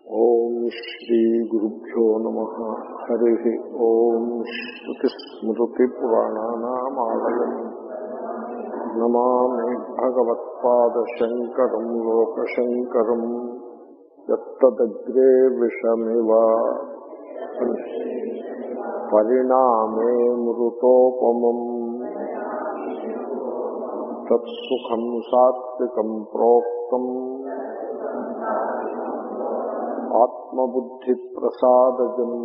ఓం శ్రీ గురుభ్యో నమ హరి ఓం శ్రుతిస్మృతిపురాణానామాలయం నమామి భగవత్పాదశంకరం లోకశంకరం యత్తదగ్రే విషమివ పరిణామే మృతోపమం తత్సుఖం సాత్వికం ప్రోక్తం ఆత్మబుద్ధి ప్రసాదజం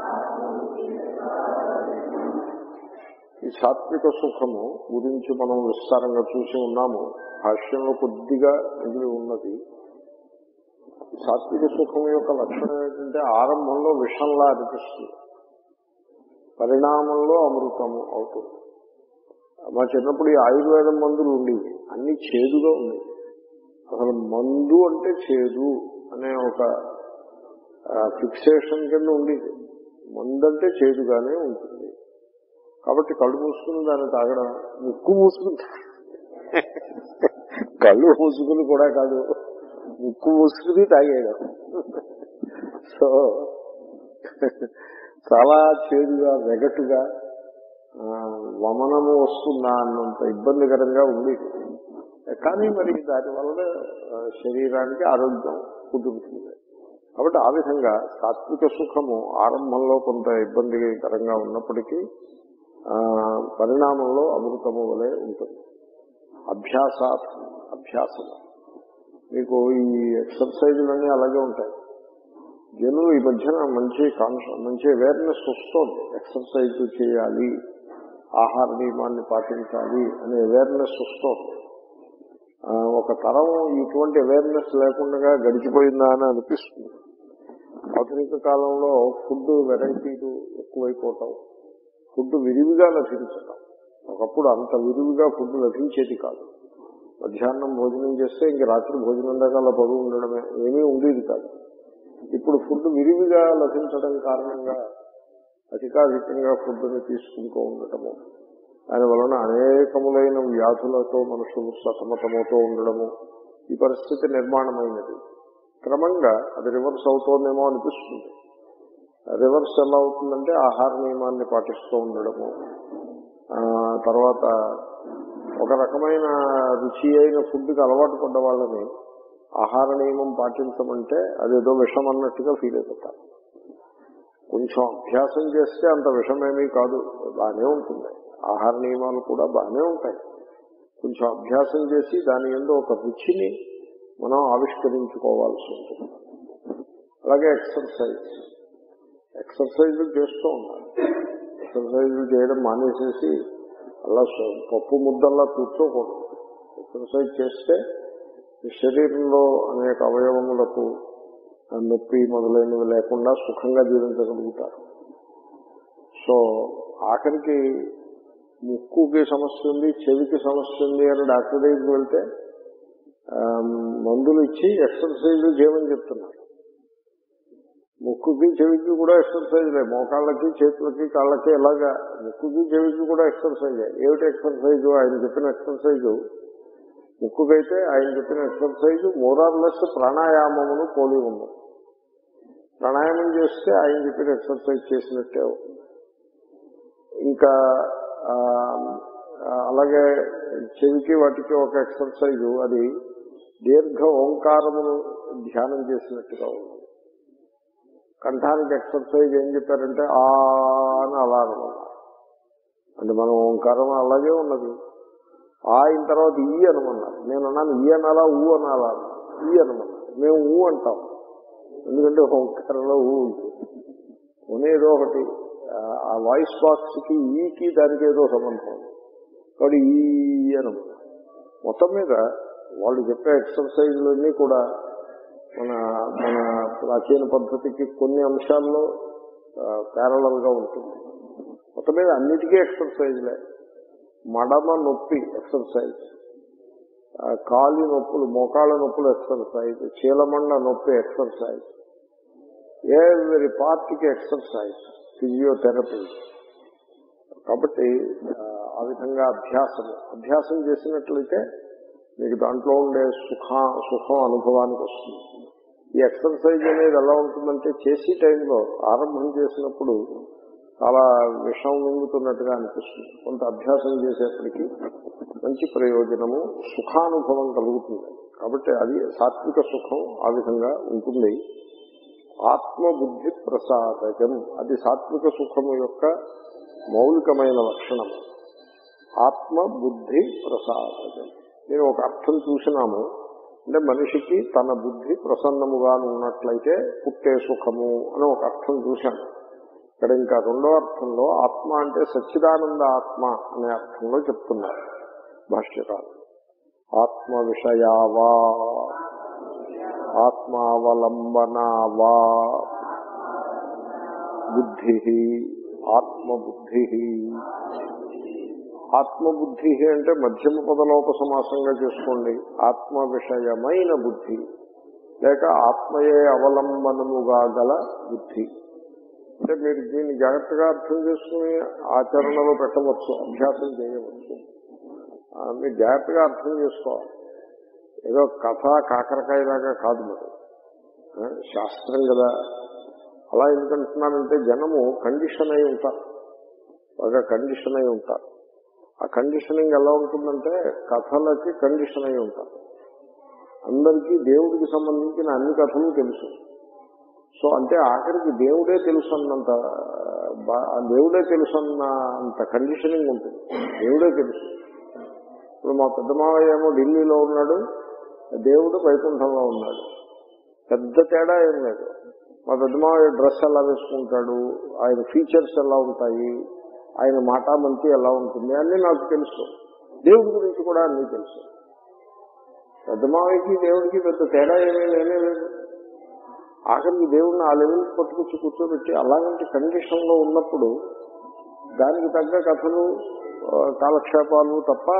ఈ సాత్విక సుఖము గురించి మనం విస్తారంగా చూసి ఉన్నాము భాష్యంలో కొద్దిగా మిగిలి ఉన్నది ఈ సాత్విక సుఖం యొక్క లక్షణం ఏంటంటే ఆరంభంలో విషంలా అనిపిస్తుంది పరిణామంలో అమృతము అవుతుంది మా చిన్నప్పుడు ఈ ఆయుర్వేదం మందులు ఉండేవి అన్ని చేదుగా ఉండేవి అసలు మందు అంటే చేదు అనే ఒక ఫిక్సేషన్ కింద ఉండేది మందు అంటే చేదుగానే ఉంటుంది కాబట్టి కళ్ళు మూసుకుని దాన్ని తాగడం ముక్కు మూసుకుని కళ్ళు మూసుకుని కూడా కాదు ముక్కు మూసుకుని తాగేయడం సో చాలా చేదుగా వెగటుగా వమనము వస్తుందా అన్నంత ఇబ్బందికరంగా ఉంది కానీ మరి దాని వలన శరీరానికి ఆరోగ్యం కుదురుతుంది కాబట్టి ఆ విధంగా సాత్విక సుఖము ఆరంభంలో కొంత ఇబ్బందికరంగా ఉన్నప్పటికీ పరిణామంలో అమృతము వలె ఉంటుంది అభ్యాసాత్ అభ్యాసం మీకు ఈ ఎక్సర్సైజులన్నీ అలాగే ఉంటాయి జనులు ఈ మధ్యన మంచి కాన్ష మంచి అవేర్నెస్ వస్తుంది ఎక్సర్సైజ్ చేయాలి ఆహార నియమాన్ని పాటించాలి అనే అవేర్నెస్ వస్తుంది ఒక తరం ఇటువంటి అవేర్నెస్ లేకుండా గడిచిపోయిందా అని అనిపిస్తుంది ఆధునిక కాలంలో ఫుడ్ వెరైటీలు ఎక్కువైపోవటం ఫుడ్ విరివిగా లభించటం ఒకప్పుడు అంత విరివిగా ఫుడ్ లభించేది కాదు మధ్యాహ్నం భోజనం చేస్తే ఇంక రాత్రి భోజనం దాకా అలా పడుగు ఉండడమే ఏమీ ఉండేది కాదు ఇప్పుడు ఫుడ్ విరివిగా లభించడం కారణంగా అధికాధికంగా ఫుడ్ని తీసుకుంటూ ఉండటము దాని వలన అనేకములైన వ్యాధులతో మనుషులు సతమతమవుతూ ఉండడము ఈ పరిస్థితి నిర్మాణమైనది క్రమంగా అది రివర్స్ అవుతోందేమో అనిపిస్తుంది రివర్స్ ఎలా అవుతుందంటే ఆహార నియమాన్ని పాటిస్తూ ఉండడము తర్వాత ఒక రకమైన రుచి అయిన ఫుడ్కి అలవాటు పడ్డ వాళ్ళని ఆహార నియమం పాటించమంటే అదేదో విషం అన్నట్టుగా ఫీల్ అయిపోతారు కొంచెం అభ్యాసం చేస్తే అంత విషమేమీ కాదు బాగానే ఉంటుంది ఆహార నియమాలు కూడా బాగానే ఉంటాయి కొంచెం అభ్యాసం చేసి దాని ఎందు ఒక రుచిని మనం ఆవిష్కరించుకోవాల్సి ఉంటుంది అలాగే ఎక్సర్సైజ్ ఎక్సర్సైజులు చేస్తూ ఉండాలి ఎక్సర్సైజులు చేయడం మానేసేసి అలా పప్పు ముద్దల్లా కూర్చోకూడదు ఎక్సర్సైజ్ చేస్తే శరీరంలో అనేక అవయవములకు నొప్పి మొదలైనవి లేకుండా సుఖంగా జీవించగలుగుతారు సో ఆఖరికి ముక్కుకి సమస్య ఉంది చెవికి సమస్య ఉంది అని డాక్టర్ దగ్గరికి వెళ్తే మందులు ఇచ్చి ఎక్సర్సైజ్ చేయమని చెప్తున్నారు ముక్కుకి చెవికి కూడా ఎక్సర్సైజ్ లే మోకాళ్ళకి చేతులకి కాళ్ళకి ఇలాగా ముక్కుకి చెవికి కూడా ఎక్సర్సైజ్ ఏమిటి ఎక్సర్సైజ్ ఆయన చెప్పిన ఎక్సర్సైజ్ ముక్కుకైతే ఆయన చెప్పిన ఎక్సర్సైజ్ మోరార్లెస్ ప్రాణాయామమును పోలి ఉంది ప్రాణాయామం చేస్తే ఆయన చెప్పిన ఎక్సర్సైజ్ చేసినట్టే ఇంకా అలాగే చెవికి వాటికి ఒక ఎక్సర్సైజ్ అది దీర్ఘ ఓంకారమును ధ్యానం చేసినట్టుగా ఉంది కంఠానికి ఎక్సర్సైజ్ ఏం చెప్పారంటే ఆ అని అలా అనమన్నారు అంటే మనం ఓంకారం అలాగే ఉన్నది ఆ అయిన తర్వాత ఈ అనమన్నారు నేను అన్నాను ఈ అనాలా ఊ అనాలా ఈ అనమన్నారు మేము ఊ అంటాం ఎందుకంటే ఓంకారంలో ఊ ఉంటుంది ఏదో ఒకటి ఆ వాయిస్ బాక్స్ కి ఈకి దానికి ఏదో సంబంధం కాబట్టి ఈ అనమాట మొత్తం మీద వాళ్ళు చెప్పే ఎక్సర్సైజ్లన్నీ కూడా మన మన ప్రాచీన పద్ధతికి కొన్ని అంశాల్లో ప్యారలల్ గా ఉంటుంది మొత్తం మీద అన్నిటికీ ఎక్సర్సైజ్లే మడమ నొప్పి ఎక్సర్సైజ్ కాలి నొప్పులు మోకాళ్ళ నొప్పులు ఎక్సర్సైజ్ చీలమండ నొప్పి ఎక్సర్సైజ్ ఎవరి పార్టీకి ఎక్సర్సైజ్ ఫిజియోథెరపీ కాబట్టి ఆ విధంగా అభ్యాసం అభ్యాసం చేసినట్లయితే మీకు దాంట్లో ఉండే సుఖ సుఖం అనుభవానికి వస్తుంది ఈ ఎక్సర్సైజ్ అనేది ఎలా ఉంటుందంటే చేసే టైంలో ఆరంభం చేసినప్పుడు చాలా విషం మింగుతున్నట్టుగా అనిపిస్తుంది కొంత అభ్యాసం చేసేప్పటికీ మంచి ప్రయోజనము సుఖానుభవం కలుగుతుంది కాబట్టి అది సాత్విక సుఖం ఆ విధంగా ఉంటుంది ఆత్మబుద్ధి ప్రసాదకం అది సాత్విక సుఖము యొక్క మౌలికమైన లక్షణం ఆత్మ బుద్ధి ప్రసాదకం నేను ఒక అర్థం చూసినాము అంటే మనిషికి తన బుద్ధి ప్రసన్నముగా ఉన్నట్లయితే పుట్టే సుఖము అని ఒక అర్థం చూశాను ఇక్కడ ఇంకా రెండో అర్థంలో ఆత్మ అంటే సచ్చిదానంద ఆత్మ అనే అర్థంలో చెప్తున్నారు భాష్యకారు ఆత్మ విషయావా ఆత్మావలంబనావా బుద్ధి ఆత్మబుద్ధి ఆత్మబుద్ధి అంటే మధ్యమ పదలోప సమాసంగా చేసుకోండి ఆత్మ విషయమైన బుద్ధి లేక ఆత్మయే అవలంబనముగా గల బుద్ధి అంటే మీరు దీన్ని జాగ్రత్తగా అర్థం చేసుకుని ఆచరణలో పెట్టవచ్చు అభ్యాసం చేయవచ్చు ఆ, మీరు జాగ్రత్తగా అర్థం చేసుకోవాలి ఏదో కథ కాకరకాయలాగా కాదు మరి ఆ, శాస్త్రం కదా అలా ఎందుకంటున్నానంటే జనము కండిషన్ అయి ఉంటారు బాగా కండిషన్ అయి ఉంటారు ఆ కండిషనింగ్ ఎలా ఉంటుందంటే కథలకి కండిషన్ అయి ఉంటారు అందరికీ దేవుడికి సంబంధించిన అన్ని కథలు తెలుసు సో అంటే ఆఖరికి దేవుడే తెలుసు అన్నంత బా- ఆ దేవుడే తెలుసు అన్న అంత కండిషనింగ్ ఉంటుంది దేవుడే తెలుసు ఇప్పుడు మా పెద్ద మావయ్య ఏమో ఢిల్లీలో ఉన్నాడు దేవుడు వైకుంఠంలో ఉన్నాడు పెద్ద తేడా ఏం లేదు మా పెద్ద మావయ్య డ్రెస్ ఎలా వేసుకుంటాడు ఆయన ఫీచర్స్ ఎలా ఉంటాయి ఆయన మాట మంచి ఎలా ఉంటుంది అన్నీ నాకు తెలుసు దేవుడి గురించి కూడా అన్నీ తెలుసు పెద్ద మావయ్యకి దేవుడికి పెద్ద తేడా ఏమీ లేనే లేదు ఆఖరికి దేవుడిని ఆ లెవెల్కి పట్టుకొచ్చి కూర్చోబెట్టి అలాంటి కండిషన్ లో ఉన్నప్పుడు దానికి తగ్గ కథలు ఆ, కాలక్షేపాలు తప్ప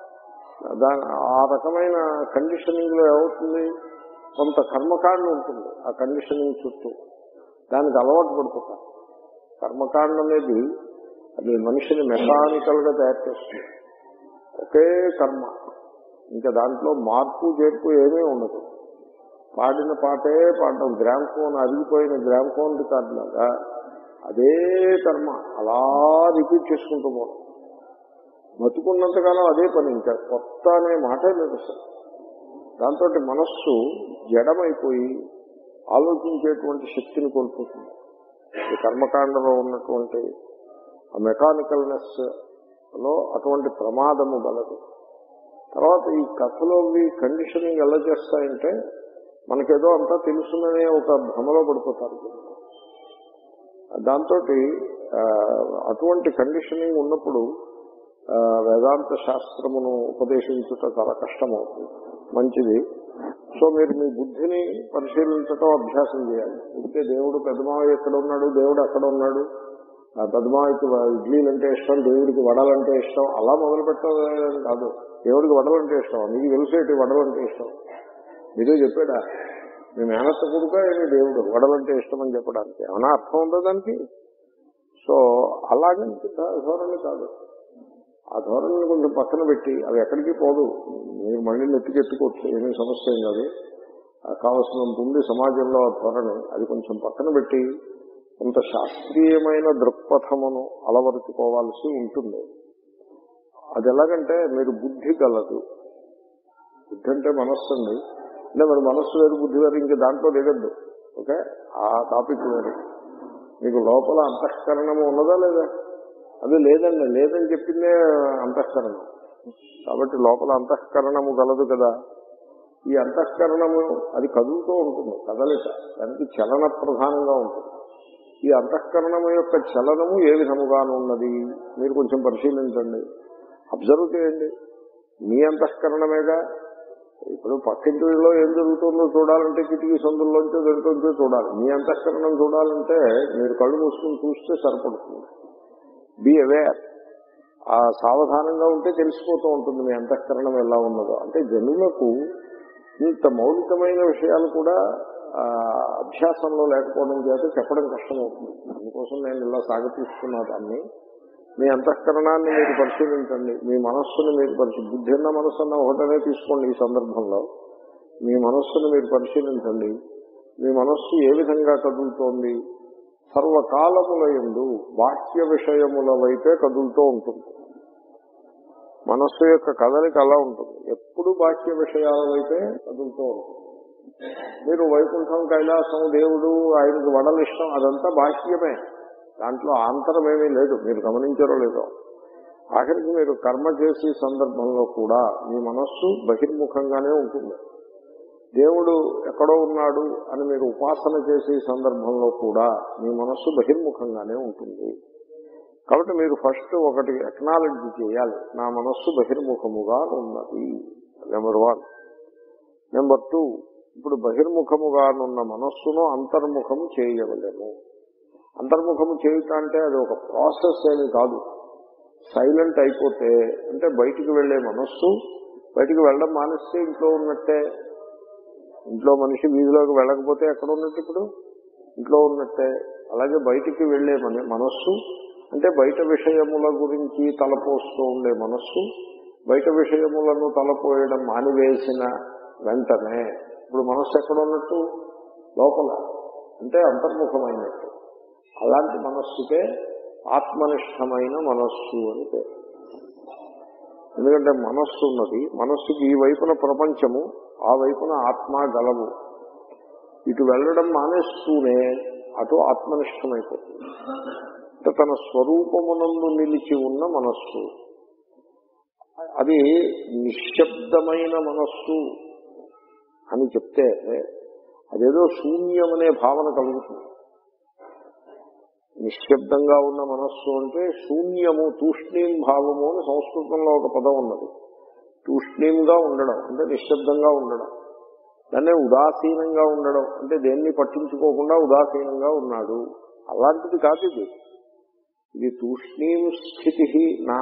దాని ఆ రకమైన కండిషనింగ్ లో ఏమవుతుంది కొంత కర్మకాండ ఉంటుంది ఆ కండిషనింగ్ చుట్టూ దానికి అలవాటు పడిపోతారు కర్మకాండ అనేది అది మనిషిని మెకానికల్ గా తయారు చేస్తుంది ఒకే కర్మ ఇంకా దాంట్లో మార్పు చేర్పు ఏమీ ఉండదు పాడిన పాటే పాడడం గ్రామ్ ఫోన్ అరిగిపోయిన గ్రామ్ ఫోన్ రికార్డు లాగా అదే కర్మ అలా రిపీట్ చేసుకుంటూ పోవడం బతుకున్నంతకాలం అదే పని ఇంకా కొత్త అనే మాటే లేదు అసలు దాంతో మనస్సు జడమైపోయి ఆలోచించేటువంటి శక్తిని కోల్పోతుంది ఈ కర్మకాండలో ఉన్నటువంటి ఆ మెకానికల్నెస్ లో అటువంటి ప్రమాదము గలదు తర్వాత ఈ కథలో కండిషనింగ్ ఎలా చేస్తాయంటే మనకేదో అంతా తెలుసుననే ఒక భ్రమలో పడిపోతారు దాంతో అటువంటి కండిషనింగ్ ఉన్నప్పుడు ఆ, వేదాంత శాస్త్రమును ఉపదేశించుట చాలా కష్టమవుతుంది మంచిది సో మీరు మీ బుద్ధిని పరిశీలించటం అభ్యాసం చేయాలి ఇంకే దేవుడు పెద్దమావయ్య ఎక్కడ ఉన్నాడు దేవుడు అక్కడ ఉన్నాడు ఆ పెద్దమావయ్యకి వ- ఇడ్లీలు అంటే ఇష్టం దేవుడికి వడలంటే ఇష్టం అలా మొదలు పెట్టడం కాదు దేవుడికి వడలంటే ఇష్టం మీకు తెలిసేటి వడలంటే ఇష్టం మీరే చెప్పాడా మీ మేనత్త కొడుక ఏమి దేవుడు వడలంటే ఇష్టం అని చెప్పడానికి ఏమైనా అర్థం ఉందా దానికి సో అలాగంటే ధ- ధోరణి కాదు ఆ ధోరణిని కొంచెం పక్కన పెట్టి అవి ఎక్కడికి పోదు మీరు మళ్ళీ నెత్తికెత్తుకోవచ్చు ఏమీ సమస్య ఏం కాదు ఆ కావలసినంత ఉంది సమాజంలో ఆ ధోరణి అది కొంచెం పక్కన పెట్టి కొంత శాస్త్రీయమైన దృక్పథమును అలవరుచుకోవాల్సి ఉంటుంది అది ఎలాగంటే మీరు బుద్ధి గలదు బుద్ధి అంటే మనస్సు అండి అంటే మరి మనస్సు వేరు బుద్ధి వేరు ఇంకా దాంట్లో దిగద్దు ఓకే ఆ టాపిక్ వేరు మీకు లోపల అంతఃకరణము ఉన్నదా లేదా అది లేదండి లేదని చెప్పిందే అంతఃకరణం కాబట్టి లోపల అంతఃకరణము గలదు కదా ఈ అంతఃకరణము అది కదులుతూ ఉంటుంది కదలిక దానికి చలన ప్రధానంగా ఉంటుంది ఈ అంతఃకరణము యొక్క చలనము ఏ విధముగాను ఉన్నది మీరు కొంచెం పరిశీలించండి అబ్జర్వ్ చేయండి మీ అంతఃకరణమేగా ఇప్పుడు పక్కింటిలో ఏం జరుగుతుందో చూడాలంటే కిటికీ సందుల్లోంచో దొరికొంచో చూడాలి మీ అంతఃకరణం చూడాలంటే మీరు కళ్ళు మూసుకుని చూస్తే సరిపడుతుంది బి అవేర్ ఆ సావధానంగా ఉంటే తెలిసిపోతూ ఉంటుంది మీ అంతఃకరణం ఎలా ఉన్నదో అంటే జనులకు ఇంత మౌలికమైన విషయాలు కూడా ఆ, అభ్యాసంలో లేకపోవడం చేత చెప్పడం కష్టమవుతుంది అందుకోసం నేను ఇలా సాగతీస్తున్నా దాన్ని మీ అంతఃకరణాన్ని మీరు పరిశీలించండి మీ మనస్సును మీరు పరిశీ బుద్ధి అన్న మనస్సు అన్న ఒకటనే తీసుకోండి ఈ సందర్భంలో మీ మనస్సును మీరు పరిశీలించండి మీ మనస్సు ఏ విధంగా కదులుతోంది సర్వకాలముల ఎందు బాహ్య విషయముల వైపే కదులుతూ ఉంటుంది మనస్సు యొక్క కదలిక అలా ఉంటుంది ఎప్పుడు బాహ్య విషయాల వైపే కదులుతూ ఉంటుంది మీరు వైకుంఠం కైలాసం దేవుడు ఆయనకు వడలు ఇష్టం అదంతా బాహ్యమే దాంట్లో ఆంతరమేమీ లేదు మీరు గమనించారో లేదో ఆఖరికి మీరు కర్మ చేసే సందర్భంలో కూడా మీ మనస్సు బహిర్ముఖంగానే ఉంటుంది దేవుడు ఎక్కడో ఉన్నాడు అని మీరు ఉపాసన చేసే సందర్భంలో కూడా మీ మనస్సు బహిర్ముఖంగానే ఉంటుంది కాబట్టి మీరు ఫస్ట్ ఒకటి ఎక్నాలజీ చేయాలి నా మనస్సు బహిర్ముఖముగా ఉన్నది నెంబర్ వన్ నెంబర్ టూ ఇప్పుడు బహిర్ముఖముగానున్న మనస్సును అంతర్ముఖము చేయవలేము అంతర్ముఖము చేయుట అంటే అది ఒక ప్రాసెస్ ఏమి కాదు సైలెంట్ అయిపోతే అంటే బయటికి వెళ్లే మనస్సు బయటికి వెళ్ళడం మానేస్తే ఇంట్లో ఉన్నట్టే ఇంట్లో మనిషి వీధిలోకి వెళ్ళకపోతే ఎక్కడ ఉన్నట్టు ఇప్పుడు ఇంట్లో ఉన్నట్టే అలాగే బయటికి వెళ్లే మన మనస్సు అంటే బయట విషయముల గురించి తలపోస్తూ ఉండే మనస్సు బయట విషయములను తలపోయడం మానివేసిన వెంటనే ఇప్పుడు మనస్సు ఎక్కడ ఉన్నట్టు లోపల అంటే అంతర్ముఖమైనట్టు అలాంటి మనస్సుకే ఆత్మనిష్టమైన మనస్సు అని పేరు ఎందుకంటే మనస్సు ఉన్నది మనస్సుకి ఈ వైపున ప్రపంచము ఆ వైపున ఆత్మ గలవు ఇటు వెళ్ళడం మానేస్తూనే అటు ఆత్మనిష్టమైపోతుంది అంటే తన స్వరూపమునందు నిలిచి ఉన్న మనస్సు అది నిశ్శబ్దమైన మనస్సు అని చెప్తే అదేదో శూన్యమనే భావన కలుగుతుంది నిశ్శబ్దంగా ఉన్న మనస్సు అంటే శూన్యము తూష్ణీం భావము అని సంస్కృతంలో ఒక పదం ఉన్నది తూష్ణీంగా ఉండడం అంటే నిశ్శబ్దంగా ఉండడం దాన్నే ఉదాసీనంగా ఉండడం అంటే దేన్ని పట్టించుకోకుండా ఉదాసీనంగా ఉన్నాడు అలాంటిది కాదు ఇది ఇది తూష్ణీం స్థితి నా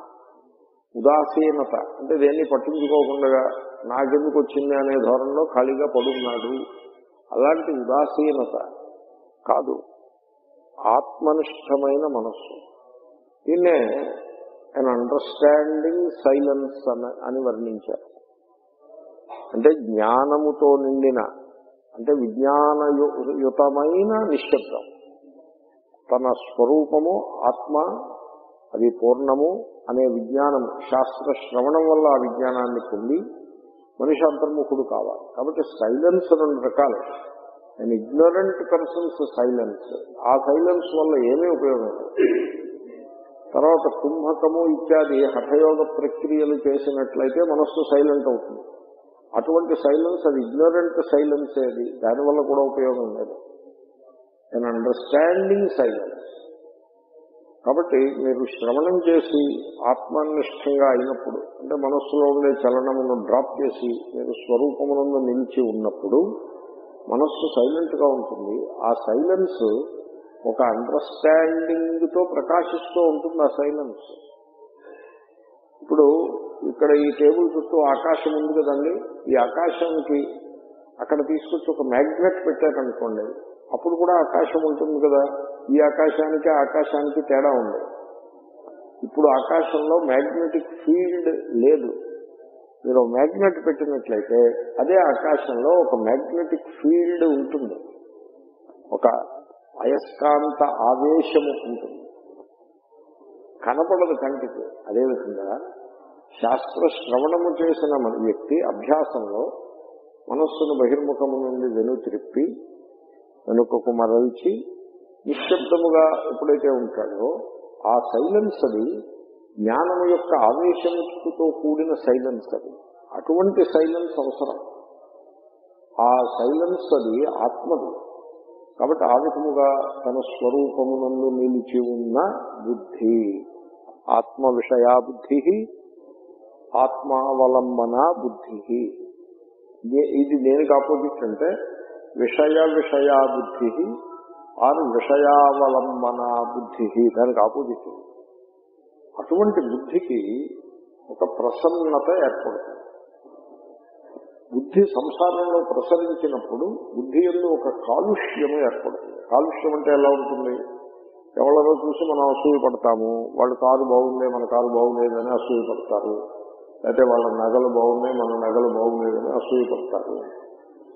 ఉదాసీనత అంటే దేన్ని పట్టించుకోకుండా నాకెందుకు వచ్చింది అనే ధోరణిలో ఖాళీగా పడున్నాడు అలాంటి ఉదాసీనత కాదు ఆత్మనిష్టమైన మనస్సు దీన్నే అన్ అండర్స్టాండింగ్ సైలెన్స్ అని అని వర్ణించారు అంటే జ్ఞానముతో నిండిన అంటే విజ్ఞానయుతమైన నిశ్శబ్దం తన స్వరూపము ఆత్మ అది పూర్ణము అనే విజ్ఞానం శాస్త్ర శ్రవణం వల్ల ఆ విజ్ఞానాన్ని పొంది మనిషి అంతర్ముఖుడు కావాలి కాబట్టి సైలెన్స్ రెండు రకాలు అండ్ ఇగ్నోరెంట్ పర్సన్స్ సైలెన్స్ ఆ సైలెన్స్ వల్ల ఏమీ ఉపయోగం లేదు తర్వాత కుంభకము ఇత్యాది హఠయోగ ప్రక్రియలు చేసినట్లయితే మనస్సు సైలెంట్ అవుతుంది అటువంటి సైలెన్స్ అది ఇగ్నోరెంట్ సైలెన్స్ ఏది దానివల్ల కూడా ఉపయోగం లేదు అండ్ అండర్స్టాండింగ్ సైలెన్స్ కాబట్టి మీరు శ్రవణం చేసి ఆత్మనిష్టంగా అయినప్పుడు అంటే మనస్సులో ఉండే చలనమును డ్రాప్ చేసి మీరు స్వరూపమునందు నిలిచి ఉన్నప్పుడు మనస్సు సైలెంట్ గా ఉంటుంది ఆ సైలెన్స్ ఒక అండర్స్టాండింగ్ తో ప్రకాశిస్తూ ఉంటుంది ఆ సైలెన్స్ ఇప్పుడు ఇక్కడ ఈ టేబుల్ చుట్టూ ఆకాశం ఉంది కదండి ఈ ఆకాశానికి అక్కడ తీసుకొచ్చి ఒక మ్యాగ్నెట్ పెట్టారనుకోండి అప్పుడు కూడా ఆకాశం ఉంటుంది కదా ఈ ఆకాశానికి ఆ ఆకాశానికి తేడా ఉంది ఇప్పుడు ఆకాశంలో మ్యాగ్నెటిక్ ఫీల్డ్ లేదు మీరు మ్యాగ్నెట్ పెట్టినట్లయితే అదే ఆకాశంలో ఒక మ్యాగ్నెటిక్ ఫీల్డ్ ఉంటుంది ఒక అయస్కాంత ఆవేశము ఉంటుంది కనపడదు కంటికి అదేవిధంగా శాస్త్ర శ్రవణము చేసిన మన వ్యక్తి అభ్యాసంలో మనస్సును బహిర్ముఖము నుండి వెను త్రిప్పి వెనుకకు మరల్చి నిశ్శబ్దముగా ఎప్పుడైతే ఉంటాడో ఆ సైలెన్స్ అది జ్ఞానము యొక్క ఆవేశముతో కూడిన సైలెన్స్ అది అటువంటి సైలెన్స్ అవసరం ఆ సైలెన్స్ అది ఆత్మది కాబట్టి ఆ విధముగా తన స్వరూపమునందు నిలిచి ఉన్న బుద్ధి ఆత్మ విషయా బుద్ధి ఆత్మావలంబన బుద్ధి ఇది దేనికి ఆపోజిట్ అంటే విషయ విషయా బుద్ధి ఆర్ విషయావలంబన బుద్ధి దానికి ఆపోజిట్ అటువంటి బుద్ధికి ఒక ప్రసన్నత ఏర్పడుతుంది బుద్ధి సంసారంలో ప్రసరించినప్పుడు బుద్ధి ఎందు ఒక కాలుష్యము ఏర్పడుతుంది కాలుష్యం అంటే ఎలా ఉంటుంది ఎవరిలో చూసి మనం అసూయ పడతాము వాళ్ళ కారు బాగుంది మన కారు బాగులేదని అసూయ పడతారు లేకపోతే వాళ్ళ నగలు బాగున్నాయి మన నగలు బాగులేదని అసూయ పడతారు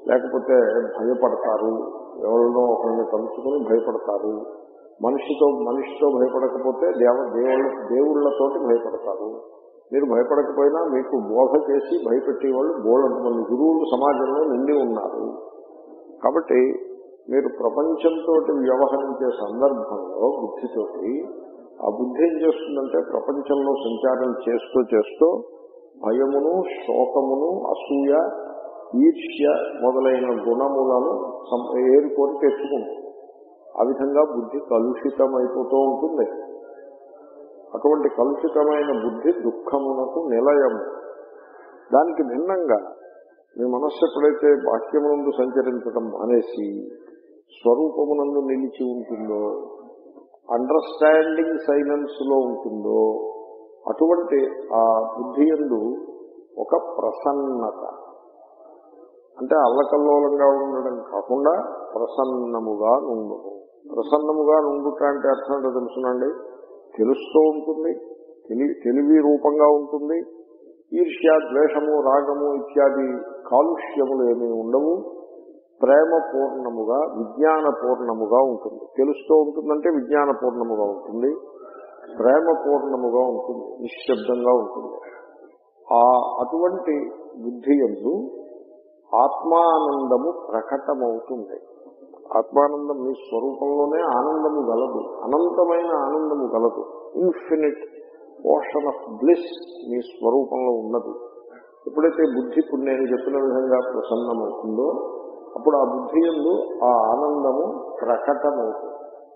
లేకపోతే భయపడతారు ఎవరినో ఒకరిని తలుచుకొని భయపడతారు మనిషితో మనిషితో భయపడకపోతే దేవ దేవుళ్ళ దేవుళ్ళతోటి భయపడతారు మీరు భయపడకపోయినా మీకు బోధ చేసి భయపెట్టే వాళ్ళు బోలంత మంది గురువులు సమాజంలో నిండి ఉన్నారు కాబట్టి మీరు ప్రపంచంతో వ్యవహరించే సందర్భంలో బుద్ధితోటి ఆ బుద్ధి ఏం చేస్తుందంటే ప్రపంచంలో సంచారం చేస్తూ చేస్తూ భయమును శోకమును అసూయ ఈర్ష్య మొదలైన గుణములను సం- ఏరుకొని తెచ్చుకుంటుంది ఆ విధంగా బుద్ధి కలుషితమైపోతూ ఉంటుంది అటువంటి కలుషితమైన బుద్ధి దుఃఖమునకు నిలయము దానికి భిన్నంగా మీ మనస్సు ఎప్పుడైతే బాహ్యమునందు సంచరించడం మానేసి స్వరూపమునందు నిలిచి ఉంటుందో అండర్స్టాండింగ్ సైలెన్స్ లో ఉంటుందో అటువంటి ఆ బుద్ధి ఎందు ఒక ప్రసన్నత అంటే అల్లకల్లోలంగా ఉండడం కాకుండా ప్రసన్నముగా నుండును ప్రసన్నముగా నుండుట అంటే అర్థం ఏంటో తెలుసునండి తెలుస్తూ ఉంటుంది తెలి తెలివి రూపంగా ఉంటుంది ఈర్ష్య ద్వేషము రాగము ఇత్యాది కాలుష్యములు ఏమీ ఉండవు ప్రేమ పూర్ణముగా విజ్ఞాన పూర్ణముగా ఉంటుంది తెలుస్తూ ఉంటుందంటే విజ్ఞాన పూర్ణముగా ఉంటుంది ప్రేమ పూర్ణముగా ఉంటుంది నిశ్శబ్దంగా ఉంటుంది ఆ అటువంటి బుద్ధి ఎందు ఆత్మానందము ప్రకటమవుతుంది ఆత్మానందం మీ స్వరూపంలోనే ఆనందము గలదు అనంతమైన ఆనందము గలదు ఇన్ఫినిట్ ఓషన్ ఆఫ్ బ్లిస్ మీ స్వరూపంలో ఉన్నది ఎప్పుడైతే బుద్ధి ఇప్పుడు నేను చెప్పిన విధంగా ప్రసన్నమవుతుందో అప్పుడు ఆ బుద్ధి ఎందు ఆ ఆనందము ప్రకటమవుతుంది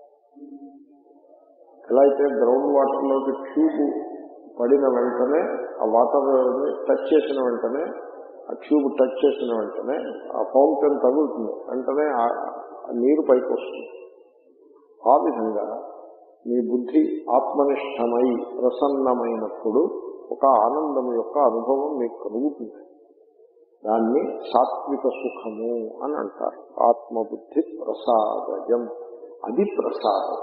ఎలా అయితే గ్రౌండ్ వాటర్ లోకి ట్యూబ్ పడిన వెంటనే ఆ వాటర్ టచ్ చేసిన వెంటనే ఆ ట్యూబ్ టచ్ చేసిన వెంటనే ఆ ఫౌంటైన్ తగులుతుంది వెంటనే ఆ ఆ నీరు పైకి వస్తుంది ఆ విధంగా మీ బుద్ధి ఆత్మనిష్టమై ప్రసన్నమైనప్పుడు ఒక ఆనందం యొక్క అనుభవం మీకు కలుగుతుంది దాన్ని సాత్విక సుఖము అని అంటారు ఆత్మబుద్ధి ప్రసాదయం అది ప్రసాదం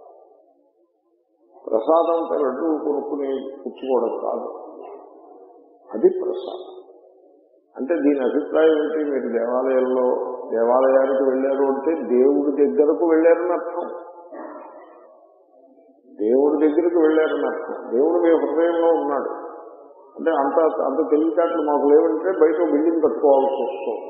ప్రసాదం అంటే లడ్డు కొనుక్కుని పుచ్చుకోవడం కాదు అది ప్రసాదం అంటే దీని అభిప్రాయం ఏంటి మీరు దేవాలయంలో దేవాలయానికి వెళ్ళారు అంటే దేవుడి దగ్గరకు వెళ్ళారని అర్థం దేవుడి దగ్గరకు వెళ్ళారని అర్థం దేవుడు మీ హృదయంలో ఉన్నాడు అంటే అంత అంత తెలివితేటలు మాకు లేవంటే బయట ఓ బిల్డింగ్ కట్టుకోవాల్సి వస్తుంది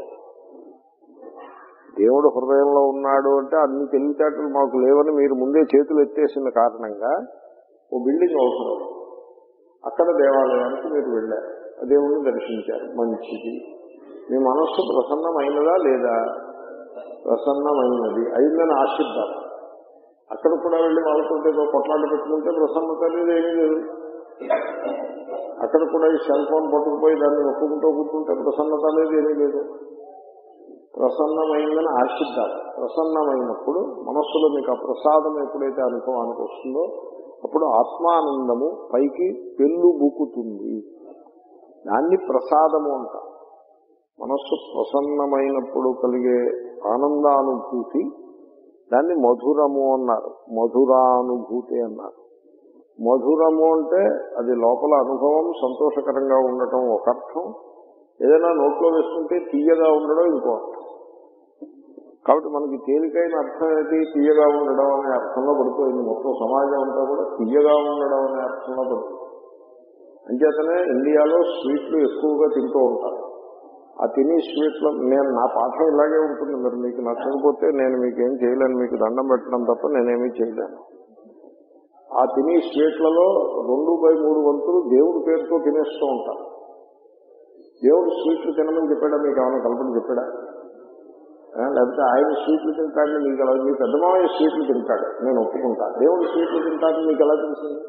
దేవుడు హృదయంలో ఉన్నాడు అంటే అన్ని తెలివితేటలు మాకు లేవని మీరు ముందే చేతులు ఎత్తేసిన కారణంగా ఓ బిల్డింగ్ అవసరం అక్కడ దేవాలయానికి మీరు వెళ్ళారు ఆ దేవుడిని దర్శించారు మంచిది మీ మనస్సు ప్రసన్నమైనదా లేదా ప్రసన్నమైనది అయిందని ఆశిద్దాం అక్కడ కూడా వెళ్ళి వాళ్ళతో ఏదో కొట్లాట పెట్టుకుంటే ప్రసన్నత అనేది ఏమీ లేదు అక్కడ కూడా ఈ సెల్ ఫోన్ పట్టుకుపోయి దాన్ని ఒప్పుకుంటూ కూర్చుంటే ప్రసన్నత అనేది ఏమీ లేదు ప్రసన్నమైందని ఆశిద్దాం ప్రసన్నమైనప్పుడు మనస్సులో మీకు ఆ ప్రసాదం ఎప్పుడైతే అనుభవానికి వస్తుందో అప్పుడు ఆత్మానందము పైకి పెళ్ళు బుక్కుతుంది దాన్ని ప్రసాదము అంటాం మనస్సు ప్రసన్నమైనప్పుడు కలిగే ఆనందానుభూతి దాన్ని మధురము అన్నారు మధురానుభూతి అన్నారు మధురము అంటే అది లోపల అనుభవం సంతోషకరంగా ఉండటం ఒక అర్థం ఏదైనా నోట్లో వేసుకుంటే తీయగా ఉండడం ఇంకో అర్థం కాబట్టి మనకి తేలికైన అర్థం ఏంటి తీయగా ఉండడం అనే అర్థంలో పడిపోయింది మొత్తం సమాజం అంతా కూడా తీయగా ఉండడం అనే అర్థంలో పడిపోయింది అంచేతనే ఇండియాలో స్వీట్లు ఎక్కువగా తింటూ ఉంటారు ఆ తిని స్వీట్లో నేను నా పాఠం ఇలాగే ఉంటుంది మరి మీకు నచ్చకపోతే నేను మీకు ఏం చేయలేను మీకు దండం పెట్టడం తప్ప నేనేమీ చేయలేను ఆ తిని స్వీట్లలో రెండు బై మూడు వంతులు దేవుడి పేరుతో తినేస్తూ ఉంటారు దేవుడు స్వీట్లు తినమని చెప్పాడా మీకు ఏమైనా కల్పన చెప్పాడా ఆ, లేకపోతే ఆయన స్వీట్లు తింటాడని మీకు ఎలా మీ పెద్ద మామయ్య స్వీట్లు తింటాడు నేను ఒప్పుకుంటా దేవుడు స్వీట్లు తింటాడని మీకు ఎలా తెలిసింది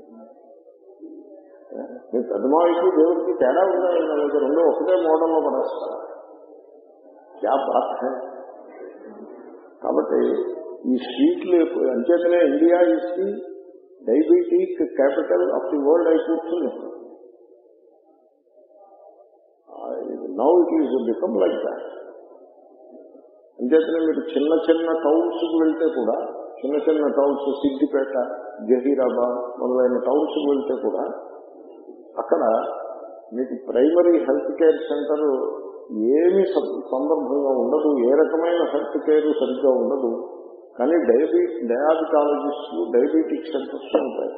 ఆ, మీ పెద్ద మామయ్యకి దేవుడికి తేడా ఉందా ఏమో లేదు రెండు ఒకటే మోడల్లో పడేస్తారు క్యా బాత్ హై కాబట్టి ఈ స్వీట్లు ఎప్పుడు- అంచేతనే India is the diabetic capital of the world అయి కూర్చుంది now it is become like that అంచేతనే మీరు చిన్న చిన్న టౌన్స్ కు వెళ్తే కూడా చిన్న చిన్న టౌన్స్ సిద్దిపేట జహీరాబాద్ మొదలైన టౌన్స్ కు వెళ్తే కూడా అక్కడ మీకు ప్రైమరీ హెల్త్ కేర్ సెంటర్ ఏమి సం- సందర్భంగా ఉండదు ఏ రకమైన హెల్త్ కేర్ సరిగ్గా ఉండదు కానీ డయాబీ డయాబిటాలజిస్టులు డయాబెటిక్ సెంటర్స్ ఉంటాయి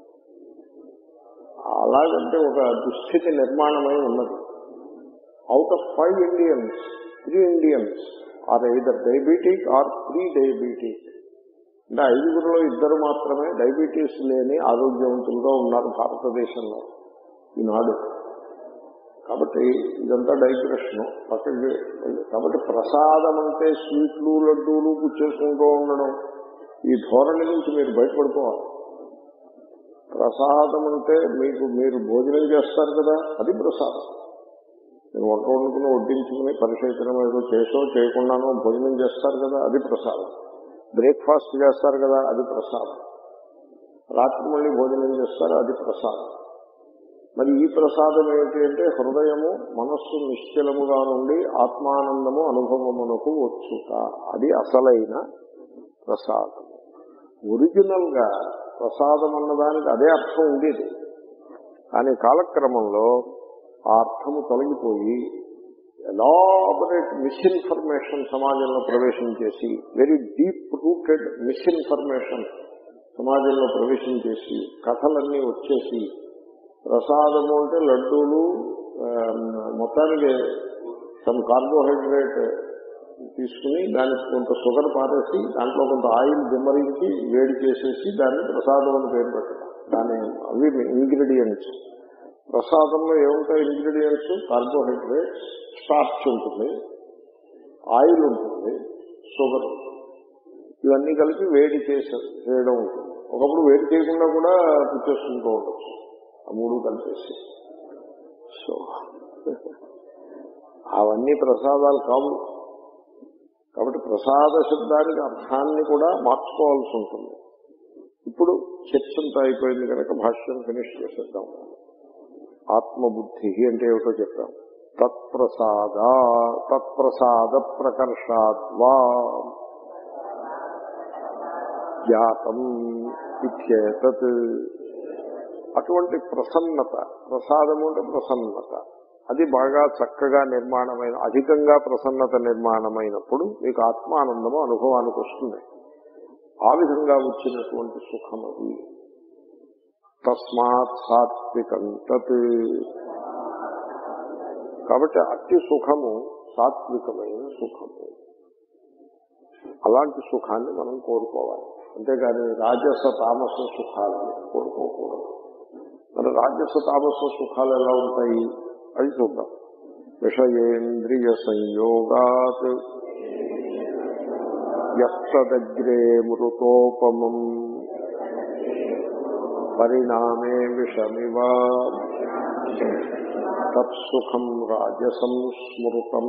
అలాగంటే ఒక దుస్థితి నిర్మాణమై ఉన్నది out of five Indians three Indians are either diabetic or pre diabetic అంటే ఐదుగురులో ఇద్దరు మాత్రమే డయాబెటీస్ లేని ఆరోగ్యవంతులుగా ఉన్నారు భారతదేశంలో ఈనాడు కాబట్టి ఇదంతా డైగ్రెషన్ పక్కకి వెళ్ళి- కాబట్టి ప్రసాదం అంటే స్వీట్లు లడ్డూలు పుచ్చేసుకుంటూ ఉండడం ఈ ధోరణి నుంచి మీరు బయటపడిపోవాలి ప్రసాదం అంటే మీకు మీరు భోజనం చేస్తారు కదా అది ప్రసాదం మీరు వంట వండుకుని వడ్డించుకుని పరిశీలన ఏదో చేసో చేయకుండానో భోజనం చేస్తారు కదా అది ప్రసాదం బ్రేక్ఫాస్ట్ చేస్తారు కదా అది ప్రసాదం రాత్రి మళ్ళీ భోజనం చేస్తారు అది ప్రసాదం మరి ఈ ప్రసాదం ఏమిటి అంటే హృదయము మనస్సు నిశ్చలముగా నుండి ఆత్మానందము అనుభవమునకు వచ్చుట అది అసలైన ప్రసాదము ఒరిజినల్ గా ప్రసాదం అన్నదానికి అదే అర్థం ఉండేది కానీ కాలక్రమంలో ఆ అర్థము తొలగిపోయి ఎలాబరేట్ మిస్ఇన్ఫర్మేషన్ సమాజంలో ప్రవేశం చేసి వెరీ డీప్ రూటెడ్ మిస్ఇన్ఫర్మేషన్ సమాజంలో ప్రవేశం చేసి కథలన్నీ వచ్చేసి ప్రసాదము అంటే లడ్డూలు ఆ, మొత్తానికి సమ్ కార్బోహైడ్రేట్ తీసుకుని దానికి కొంత షుగర్ పారేసి దాంట్లో కొంత ఆయిల్ దిమ్మరించి వేడి చేసేసి దాన్ని ప్రసాదం అని పేరు పెట్టడం దాని అవి ఇంగ్రీడియంట్స్ ప్రసాదంలో ఏముంటాయి ఇంగ్రీడియంట్స్ కార్బోహైడ్రేట్స్ స్టార్చ్ ఉంటుంది ఆయిల్ ఉంటుంది షుగర్ ఉంటుంది ఇవన్నీ కలిపి వేడి చేసే చేయడం ఉంటుంది ఒకప్పుడు వేడి చేయకుండా కూడా పుచ్చేసుకుంటూ ఉండొచ్చు ఆ మూడు కలిపేసి సో అవన్నీ ప్రసాదాలు కావు కాబట్టి ప్రసాద శబ్దానికి అర్థాన్ని కూడా మార్చుకోవాల్సి ఉంటుంది ఇప్పుడు చర్చ అంతా అయిపోయింది కనుక భాష్యం ఫినిష్ చేసేద్దాం ఆత్మబుద్ధి అంటే ఏమిటో చెప్పాం తత్ప్రసాద తత్ప్రసాద ప్రకర్షాద్వా జాతం ఇత్యేతత్ అటువంటి ప్రసన్నత ప్రసాదము అంటే ప్రసన్నత అది బాగా చక్కగా నిర్మాణమైన అధికంగా ప్రసన్నత నిర్మాణమైనప్పుడు మీకు ఆత్మానందము అనుభవానికి వస్తుంది ఆ విధంగా వచ్చినటువంటి సుఖం అది తస్మాత్ సాత్వికం తత్ కాబట్టి అతి సుఖము సాత్వికమైన సుఖము అలాంటి సుఖాన్ని మనం కోరుకోవాలి అంతేగాని రాజస తామస సుఖాలని కోరుకోకూడదు మరి రాజస తామస సుఖాలు ఎలా ఉంటాయి అది చూద్దాం విషయేంద్రియ సంయోగాత్ యత్తదగ్రే మృతోపమం పరిణామే విషమివ తత్సుఖం రాజసం స్మృతం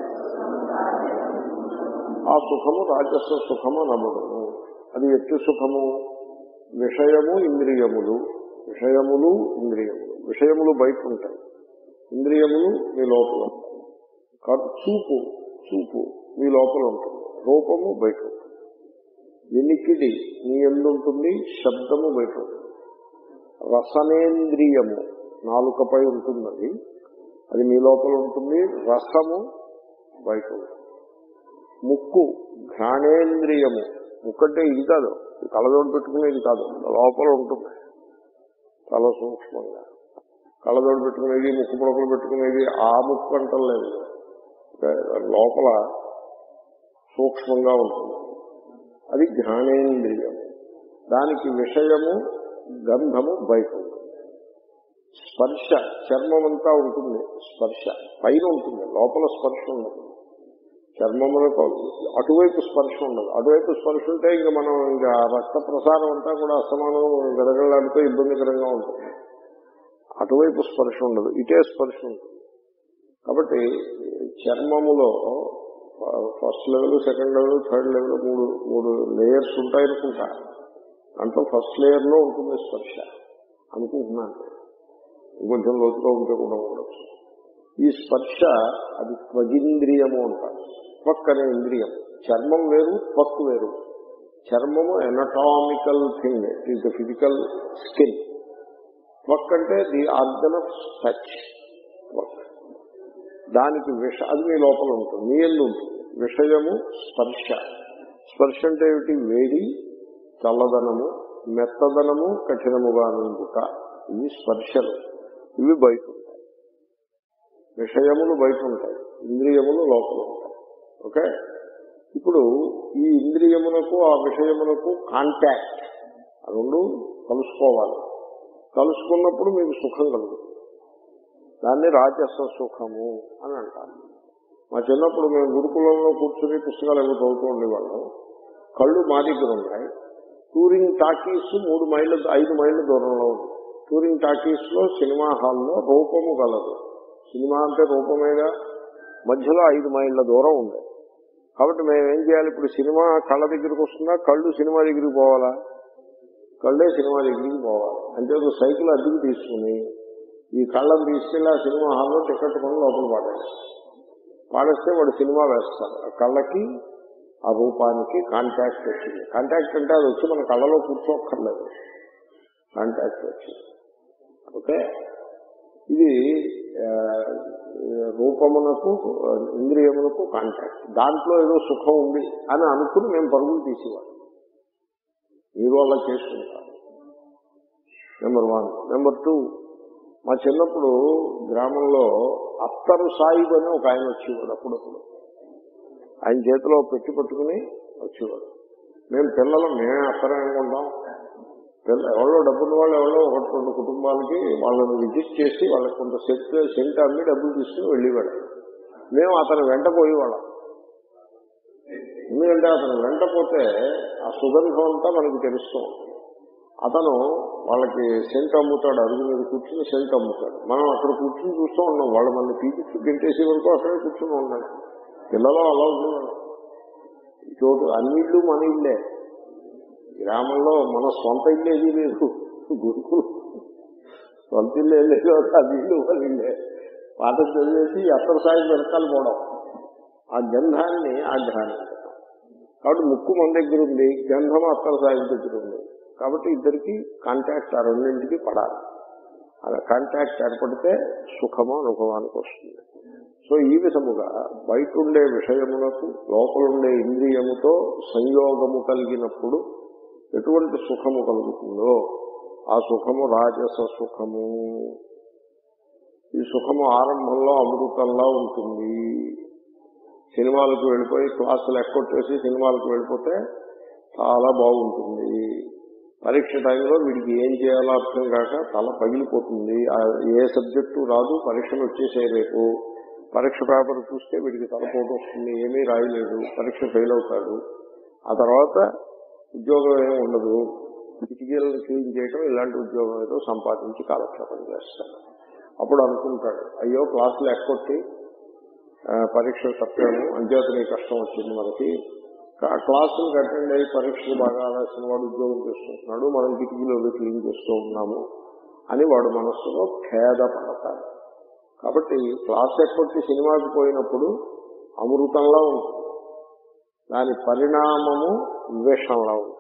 ఆ సుఖము రాజస సుఖము నమ్మడము అది ఎట్టి సుఖము విషయము ఇంద్రియములు విషయములు ఇంద్రియములు విషయములు బయట ఉంటాయి ఇంద్రియములు మీ లోపల ఉంటాయి కాబట్టి చూపు చూపు మీ లోపల ఉంటుంది రూపము బయట ఉంటుంది వెనికిడి మీ ఎందుంటుంది శబ్దము బయట ఉంటుంది రసనేంద్రియము నాలుకపై ఉంటున్నది అది మీ లోపల ఉంటుంది రసము బయట ఉంటుంది ముక్కు ఘ్రాణేంద్రియము ముక్కంటే ఇది కాదు ఇది కళ్ళజోడు పెట్టుకునేది కాదు లోపల ఉంటుంది చాలా సూక్ష్మంగా కళ్ళజోడు పెట్టుకునేది ముక్కు పొడకలు పెట్టుకునేది ఆ ముక్కు అంటలేదు లోపల సూక్ష్మంగా ఉంటుంది అది ఘ్రాణేంద్రియము దానికి విషయము గంధము బయట ఉంటుంది స్పర్శ చర్మం అంతా ఉంటుంది స్పర్శ పైన ఉంటుంది లోపల స్పర్శ ఉండదు చర్మములకు అటువైపు స్పర్శ ఉండదు అటువైపు స్పర్శ ఉంటే ఇంకా మనం ఇంకా రక్త ప్రసారం అంతా కూడా అసమానం గడగడలాడితే ఇబ్బందికరంగా ఉంటుంది అటువైపు స్పర్శ ఉండదు ఇటే స్పర్శ ఉంటుంది కాబట్టి చర్మములో first level second level third level మూడు మూడు లేయర్స్ ఉంటాయనుకుంటా దాంట్లో ఫస్ట్ లేయర్ లో ఉంటుంది స్పర్శ అనుకుంటున్నాను ఇంకొంచెం లోతుగా ఉంటే కూడా ఉండొచ్చు ఈ స్పర్శ అది త్వగింద్రియము అంటారు త్వక్ అనే ఇంద్రియం చర్మం వేరు త్వక్ వేరు చర్మము anatomical thing it is the physical skin త్వక్ అంటే ది ఆర్గన్ ఆఫ్ టచ్ త్వక్ దానికి విష అది మీ లోపల ఉంటుంది మీ ఎందు ఉంటుంది విషయము స్పర్శ స్పర్శ అంటే ఏమిటి వేడి చల్లదనము మెత్తదనము కఠినముగా నుండుట ఇవి స్పర్శలు ఇవి బయట ఉంటాయి విషయములు బయట ఉంటాయి ఇంద్రియములు లోపల ఉంటాయి ఓకే ఇప్పుడు ఈ ఇంద్రియమునకు ఆ విషయమునకు కాంటాక్ట్ ఆ రెండు కలుసుకోవాలి కలుసుకున్నప్పుడు మీకు సుఖం కలుగుతుంది దాన్ని రాజస సుఖము అని అంటారు మా చిన్నప్పుడు మేము గురుకులంలో కూర్చుని పుస్తకాలు ఏవో చదువుతూ ఉండేవాళ్ళం కళ్ళు మా దగ్గర ఉన్నాయి టూరింగ్ టాకీస్ మూడు మైళ్ళ ఐదు మైళ్ళ దూరంలో ఉంది టూరింగ్ టాకీస్ లో సినిమా హాల్లో రూపము గలదు సినిమా అంటే రూపమేగా మధ్యలో ఐదు మైళ్ళ దూరం ఉంది కాబట్టి మేము ఏం చేయాలి ఇప్పుడు సినిమా కళ్ళ దగ్గరికి వస్తుందా కళ్ళు సినిమా దగ్గరికి పోవాలా కళ్ళే సినిమా దగ్గరికి పోవాలి అంటే ఒక సైకిల్ అద్దెకి తీసుకుని ఈ కళ్ళను తీసుకెళ్ళి ఆ సినిమా హాల్లో టికెట్ కొని లోపల పాడాలి పాడేస్తే వాడు సినిమా వేస్తాడు ఆ కళ్ళకి ఆ రూపానికి కాంటాక్ట్ వచ్చింది కాంటాక్ట్ అంటే అది వచ్చి మన కళ్ళలో కూర్చోక్కర్లేదు కాంటాక్ట్ వచ్చింది ఓకే ఇది ఆ, రూపమునకు ఇంద్రియమునకు కాంటాక్ట్ దాంట్లో ఏదో సుఖం ఉంది అని అనుకుని మేము పరుగులు తీసేవాళ్ళం మీరు అలా చేసుకుంటారు నెంబర్ వన్ నెంబర్ టూ మా చిన్నప్పుడు గ్రామంలో అత్తరు సాయిబ్ అని ఒక ఆయన వచ్చేవాడు అప్పుడప్పుడు ఆయన చేతిలో పెట్టి పట్టుకుని వచ్చేవాడు మేము పిల్లలు మేమే అత్తరం అనుకుంటాం పిల్ల ఎవరో డబ్బున్న వాళ్ళు ఎవరో ఒకటి రెండు కుటుంబాలకి వాళ్ళని విజిట్ చేసి వాళ్ళకి కొంత సెట్ సెంట్ అమ్మి డబ్బులు తీసుకుని వెళ్ళేవాడు మేము అతను వెంట పోయేవాళ్ళం ఎందుకంటే అతను వెంట పోతే ఆ సుగంధం అంతా మనకి తెలుస్తూ ఉంటుంది అతను వాళ్ళకి సెంట్ అమ్ముతాడు అరుగు మీద కూర్చుని సెంట్ అమ్ముతాడు మనం అక్కడ కూర్చుని చూస్తూ ఉన్నాం వాళ్ళు మన పీకి గెంటేసే వరకు అక్కడే కూర్చుని ఉన్నాడు పిల్లలు అలా ఉండేవాడు ఈ చోటు అన్ని ఇళ్ళు మన ఇల్లే గ్రామంలో మన సొంత ఇల్లు ఏది లేదు గురుకులు సొంత ఇల్లు ఏం లేదు అది ఇల్లు మన ఇల్లే పాట చదివేసి అత్తర సాయి వెనకాల పోవడం ఆ గంధాన్ని ఆగ్రహాన్ని పెట్టడం కాబట్టి ముక్కు మన దగ్గర ఉంది గంధం అత్తర సాయి దగ్గర ఉంది కాబట్టి ఇద్దరికి కాంటాక్ట్ ఆ రెండింటికి పడాలి అలా కాంటాక్ట్ ఏర్పడితే సుఖము అనుభవానికి వస్తుంది సో ఈ విధముగా బయట ఉండే విషయములకు లోపలుండే ఇంద్రియముతో సంయోగము కలిగినప్పుడు ఎటువంటి సుఖము కలుగుతుందో ఆ సుఖము రాజస సుఖము ఈ సుఖము ఆరంభంలో అమృతంలా ఉంటుంది సినిమాలకు వెళ్ళిపోయి క్లాసులు ఎక్కొట్టేసి సినిమాలకు వెళ్ళిపోతే చాలా బాగుంటుంది పరీక్ష టైంలో వీడికి ఏం చేయాలో అర్థం కాక తల పగిలిపోతుంది ఆ ఏ సబ్జెక్టు రాదు పరీక్షలు వచ్చేసే రేపు పరీక్ష పేపర్ చూస్తే వీడికి తలపోటు వస్తుంది ఏమీ రాయలేదు పరీక్ష ఫెయిల్ అవుతాడు ఆ తర్వాత ఉద్యోగం ఏమి ఉండదు కిటికీలను క్లీన్ చేయడం ఇలాంటి ఉద్యోగం ఏదో సంపాదించి కాలక్షేపం చేస్తాడు అప్పుడు అనుకుంటాడు అయ్యో క్లాసులు ఎక్కొట్టి ఆ, పరీక్షలు తప్పాము అంచేతనే కష్టం వచ్చింది మనకి కా- క్లాసులకు అటెండ్ అయ్యి పరీక్షలు బాగా రాసిన వాడు ఉద్యోగం చేసుకుంటున్నాడు మనం కిటికీలో అవి క్లీన్ చేస్తూ ఉన్నాము అని వాడు మనస్సులో ఖేద పడతాడు కాబట్టి క్లాస్ ఎక్కొట్టి సినిమాకి పోయినప్పుడు అమృతంలా ఉంటుంది దాని పరిణామము విషంలా ఉంటుంది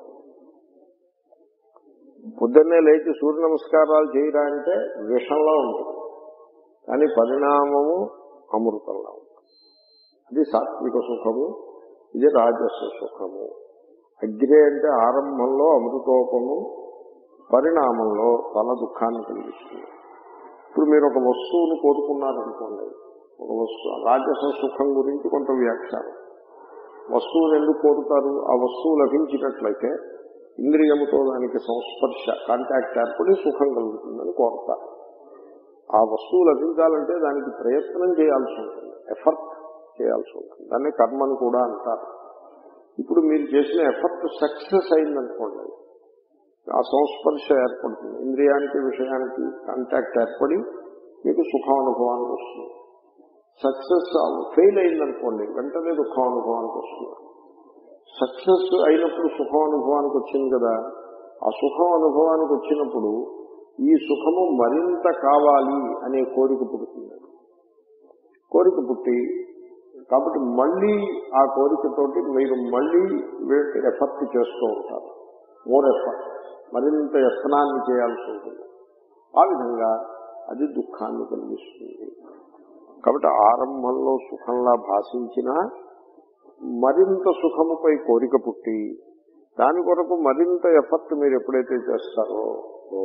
పొద్దున్నే లేచి సూర్య నమస్కారాలు చేయరా అంటే విషంలా ఉంటుంది కానీ పరిణామము అమృతంలా ఉంటుంది అది సాత్విక సుఖము ఇది రాజస్వ సుఖము అగ్రే అంటే ఆరంభంలో అమృతోపము పరిణామంలో తల దుఃఖాన్ని కలిగిస్తుంది ఇప్పుడు మీరు ఒక వస్తువును కోరుకున్నారనుకోండి ఒక వస్తువు రాజస సుఖం గురించి కొంత వ్యాఖ్యానం వస్తువును ఎందుకు కోరుతారు ఆ వస్తువు లభించినట్లయితే ఇంద్రియముతో దానికి సంస్పర్శ కాంటాక్ట్ ఏర్పడి సుఖం కలుగుతుందని కోరుతారు ఆ వస్తువు లభించాలంటే దానికి ప్రయత్నం చేయాల్సి ఉంటుంది ఎఫర్ట్ చేయాల్సి ఉంటుంది దాన్ని కర్మని కూడా అంటారు ఇప్పుడు మీరు చేసిన ఎఫర్ట్ సక్సెస్ అయిందనుకోండి ఆ సంస్పర్శ ఏర్పడుతుంది ఇంద్రియానికి విషయానికి కాంటాక్ట్ ఏర్పడి మీకు సుఖం అనుభవానికి వస్తుంది సక్సెస్ ఫెయిల్ అయిందనుకోండి వెంటనే దుఃఖం అనుభవానికి వస్తుంది సక్సెస్ అయినప్పుడు సుఖం అనుభవానికి వచ్చింది కదా ఆ సుఖం అనుభవానికి వచ్చినప్పుడు ఈ సుఖము మరింత కావాలి అనే కోరిక పుడుతుంది కోరిక పుట్టి కాబట్టి మళ్ళీ ఆ కోరికతోటి మీరు మళ్ళీ ఎఫర్ట్ చేస్తూ ఉంటారు మోర్ ఎఫర్ట్ మరింత యత్నాన్ని చేయాల్సి ఉంటుంది ఆ విధంగా అది దుఃఖాన్ని కలిగిస్తుంది కాబట్టి ఆరంభంలో సుఖంలా భాషించిన మరింత సుఖముపై కోరిక పుట్టి దాని కొరకు మరింత ఎఫర్ట్ మీరు ఎప్పుడైతే చేస్తారో ఓ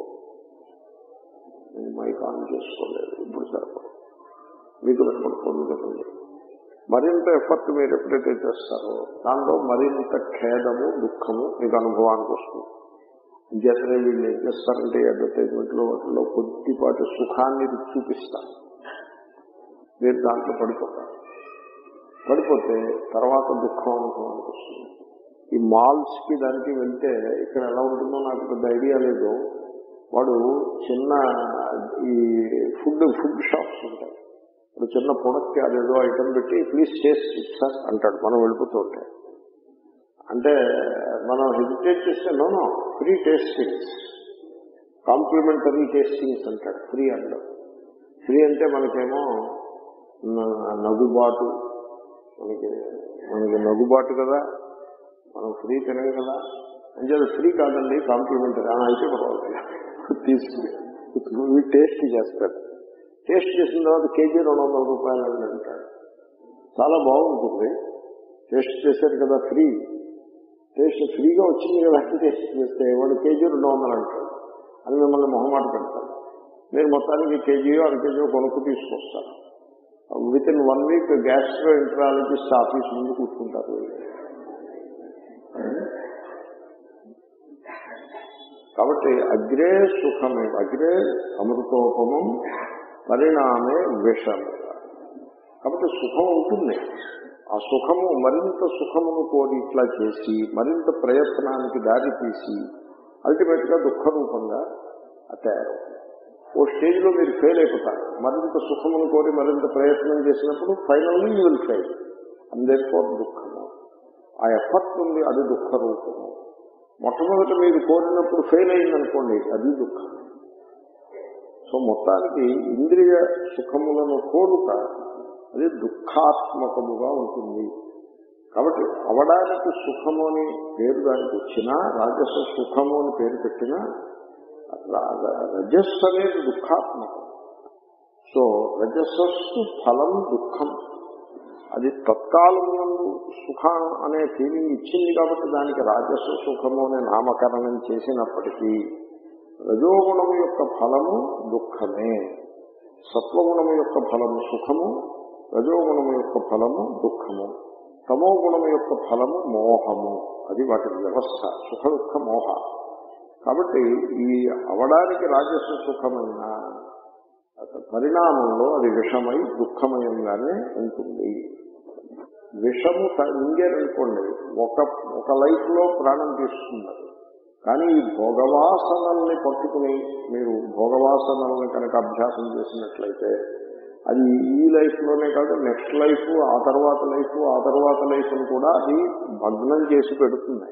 నేను మైక్ ఆన్ చేసుకోలేదు ఇప్పుడు సరిపడు మీకు వినపడుతుంది కదండి మరింత ఎఫర్ట్ మీరు ఎప్పుడైతే చేస్తారో దానిలో మరింత ఖేదము దుఃఖము మీకు అనుభవానికి వస్తుంది ఇంకేతనే వీళ్ళు ఏం చేస్తారంటే అడ్వర్టైజ్మెంట్ లో వాటిలో కొద్దిపాటి సుఖాన్ని చూపిస్తారు మీరు దాంట్లో పడిపోతారు పడిపోతే తర్వాత దుఃఖం అనుభవానికి వస్తుంది ఈ మాల్స్ కి దానికి వెళ్తే ఇక్కడ ఎలా ఉంటుందో నాకు పెద్ద ఐడియా లేదు వాడు చిన్న ఈ ఫుడ్ ఫుడ్ షాప్స్ ఉంటాయి ఇప్పుడు చిన్న ప్రొడక్ట్ అదేదో ఐటమ్ పెట్టి ప్లీజ్ టేస్ట్ సార్ అంటాడు మనం వెళ్ళిపోతూ ఉంటే అంటే మనం హెజిటేట్ చేస్తే no no free tastings complimentary tastings అంటాడు ఫ్రీ అంటాడు ఫ్రీ అంటే మనకేమో న- నగుబాటు మనకి మనకి నగుబాటు కదా మనం ఫ్రీ తినగ కదా అంటే ఫ్రీ కాదండి కాంప్లిమెంటరీ అని అయితే పర్వాలేదు తీసుకుని టేస్ట్ చేస్తాడు టేస్ట్ చేసిన తర్వాత కేజీ రెండు వందల రూపాయలు అని అంటాడు చాలా బాగుంటుంది టేస్ట్ చేశారు కదా ఫ్రీ టేస్ట్ ఫ్రీగా వచ్చింది కదా అని టేస్ట్ చేస్తే వాడు కేజీ రెండు వందలు అంటాడు అని మిమ్మల్ని మొహమాట పెడతాడు మీరు మొత్తానికి కేజీయో అర కేజీయో కొనుక్కు తీసుకొస్తారు within one week gastroenterologist office ముందు కూర్చుంటారు వీళ్ళు. కాబట్టి అగ్రే సుఖమే అగ్రే అమృతోపమం పరిణామే విషము కాబట్టి సుఖం ఉంటుంది ఆ సుఖము మరింత సుఖమును కోరి ఇట్లా చేసి మరింత ప్రయత్నానికి దారి తీసి అల్టిమేట్ గా దుఃఖ రూపంగా తయారవుతుంది ఓ స్టేజ్ లో మీరు ఫెయిల్ అయిపోతారు మరింత సుఖమును కోరి మరింత ప్రయత్నం చేసినప్పుడు ఫైనల్లీ యూ విల్ ఫెయిల్ అందరిఫోర్ దుఃఖము ఆ ఎఫర్ట్ ఉంది అది దుఃఖ రూపము మొట్టమొదట మీరు కోరినప్పుడు ఫెయిల్ అయిందనుకోండి అది దుఃఖం సో మొత్తానికి ఇంద్రియ సుఖములను కోరుట అది దుఃఖాత్మకముగా ఉంటుంది కాబట్టి అవడానికి సుఖము అని పేరు దానికి వచ్చినా రాజస సుఖము అని పేరు పెట్టినా రా- రజస్సు అనేది దుఃఖాత్మకం సో రజసస్సు ఫలం దుఃఖం అది తత్కాలమునందు సుఖ అనే ఫీలింగ్ ఇచ్చింది కాబట్టి దానికి రాజస్వ సుఖము అనే నామకరణం చేసినప్పటికీ రజోగుణము యొక్క ఫలము దుఃఖమే సత్వగుణము యొక్క ఫలము సుఖము రజోగుణము యొక్క ఫలము దుఃఖము తమో గుణము యొక్క ఫలము మోహము అది వాటి వ్యవస్థ సుఖ దుఃఖ మోహ కాబట్టి ఈ అవడానికి రాజస్వ సుఖమైన పరిణామంలో అది విషమై దుఃఖమయంగానే ఉంటుంది విషము త- మింగారనుకోండి ఒక ఒక లైఫ్ లో ప్రాణం తీసుకున్నారు కానీ ఈ భోగవాసనల్ని పట్టుకుని మీరు భోగవాసనల్ని కనుక అభ్యాసం చేసినట్లయితే అది ఈ లైఫ్ లోనే కాదు నెక్స్ట్ లైఫ్ ఆ తర్వాత లైఫ్ ఆ తర్వాత లైఫ్ కూడా అది భగ్నం చేసి పెడుతుంది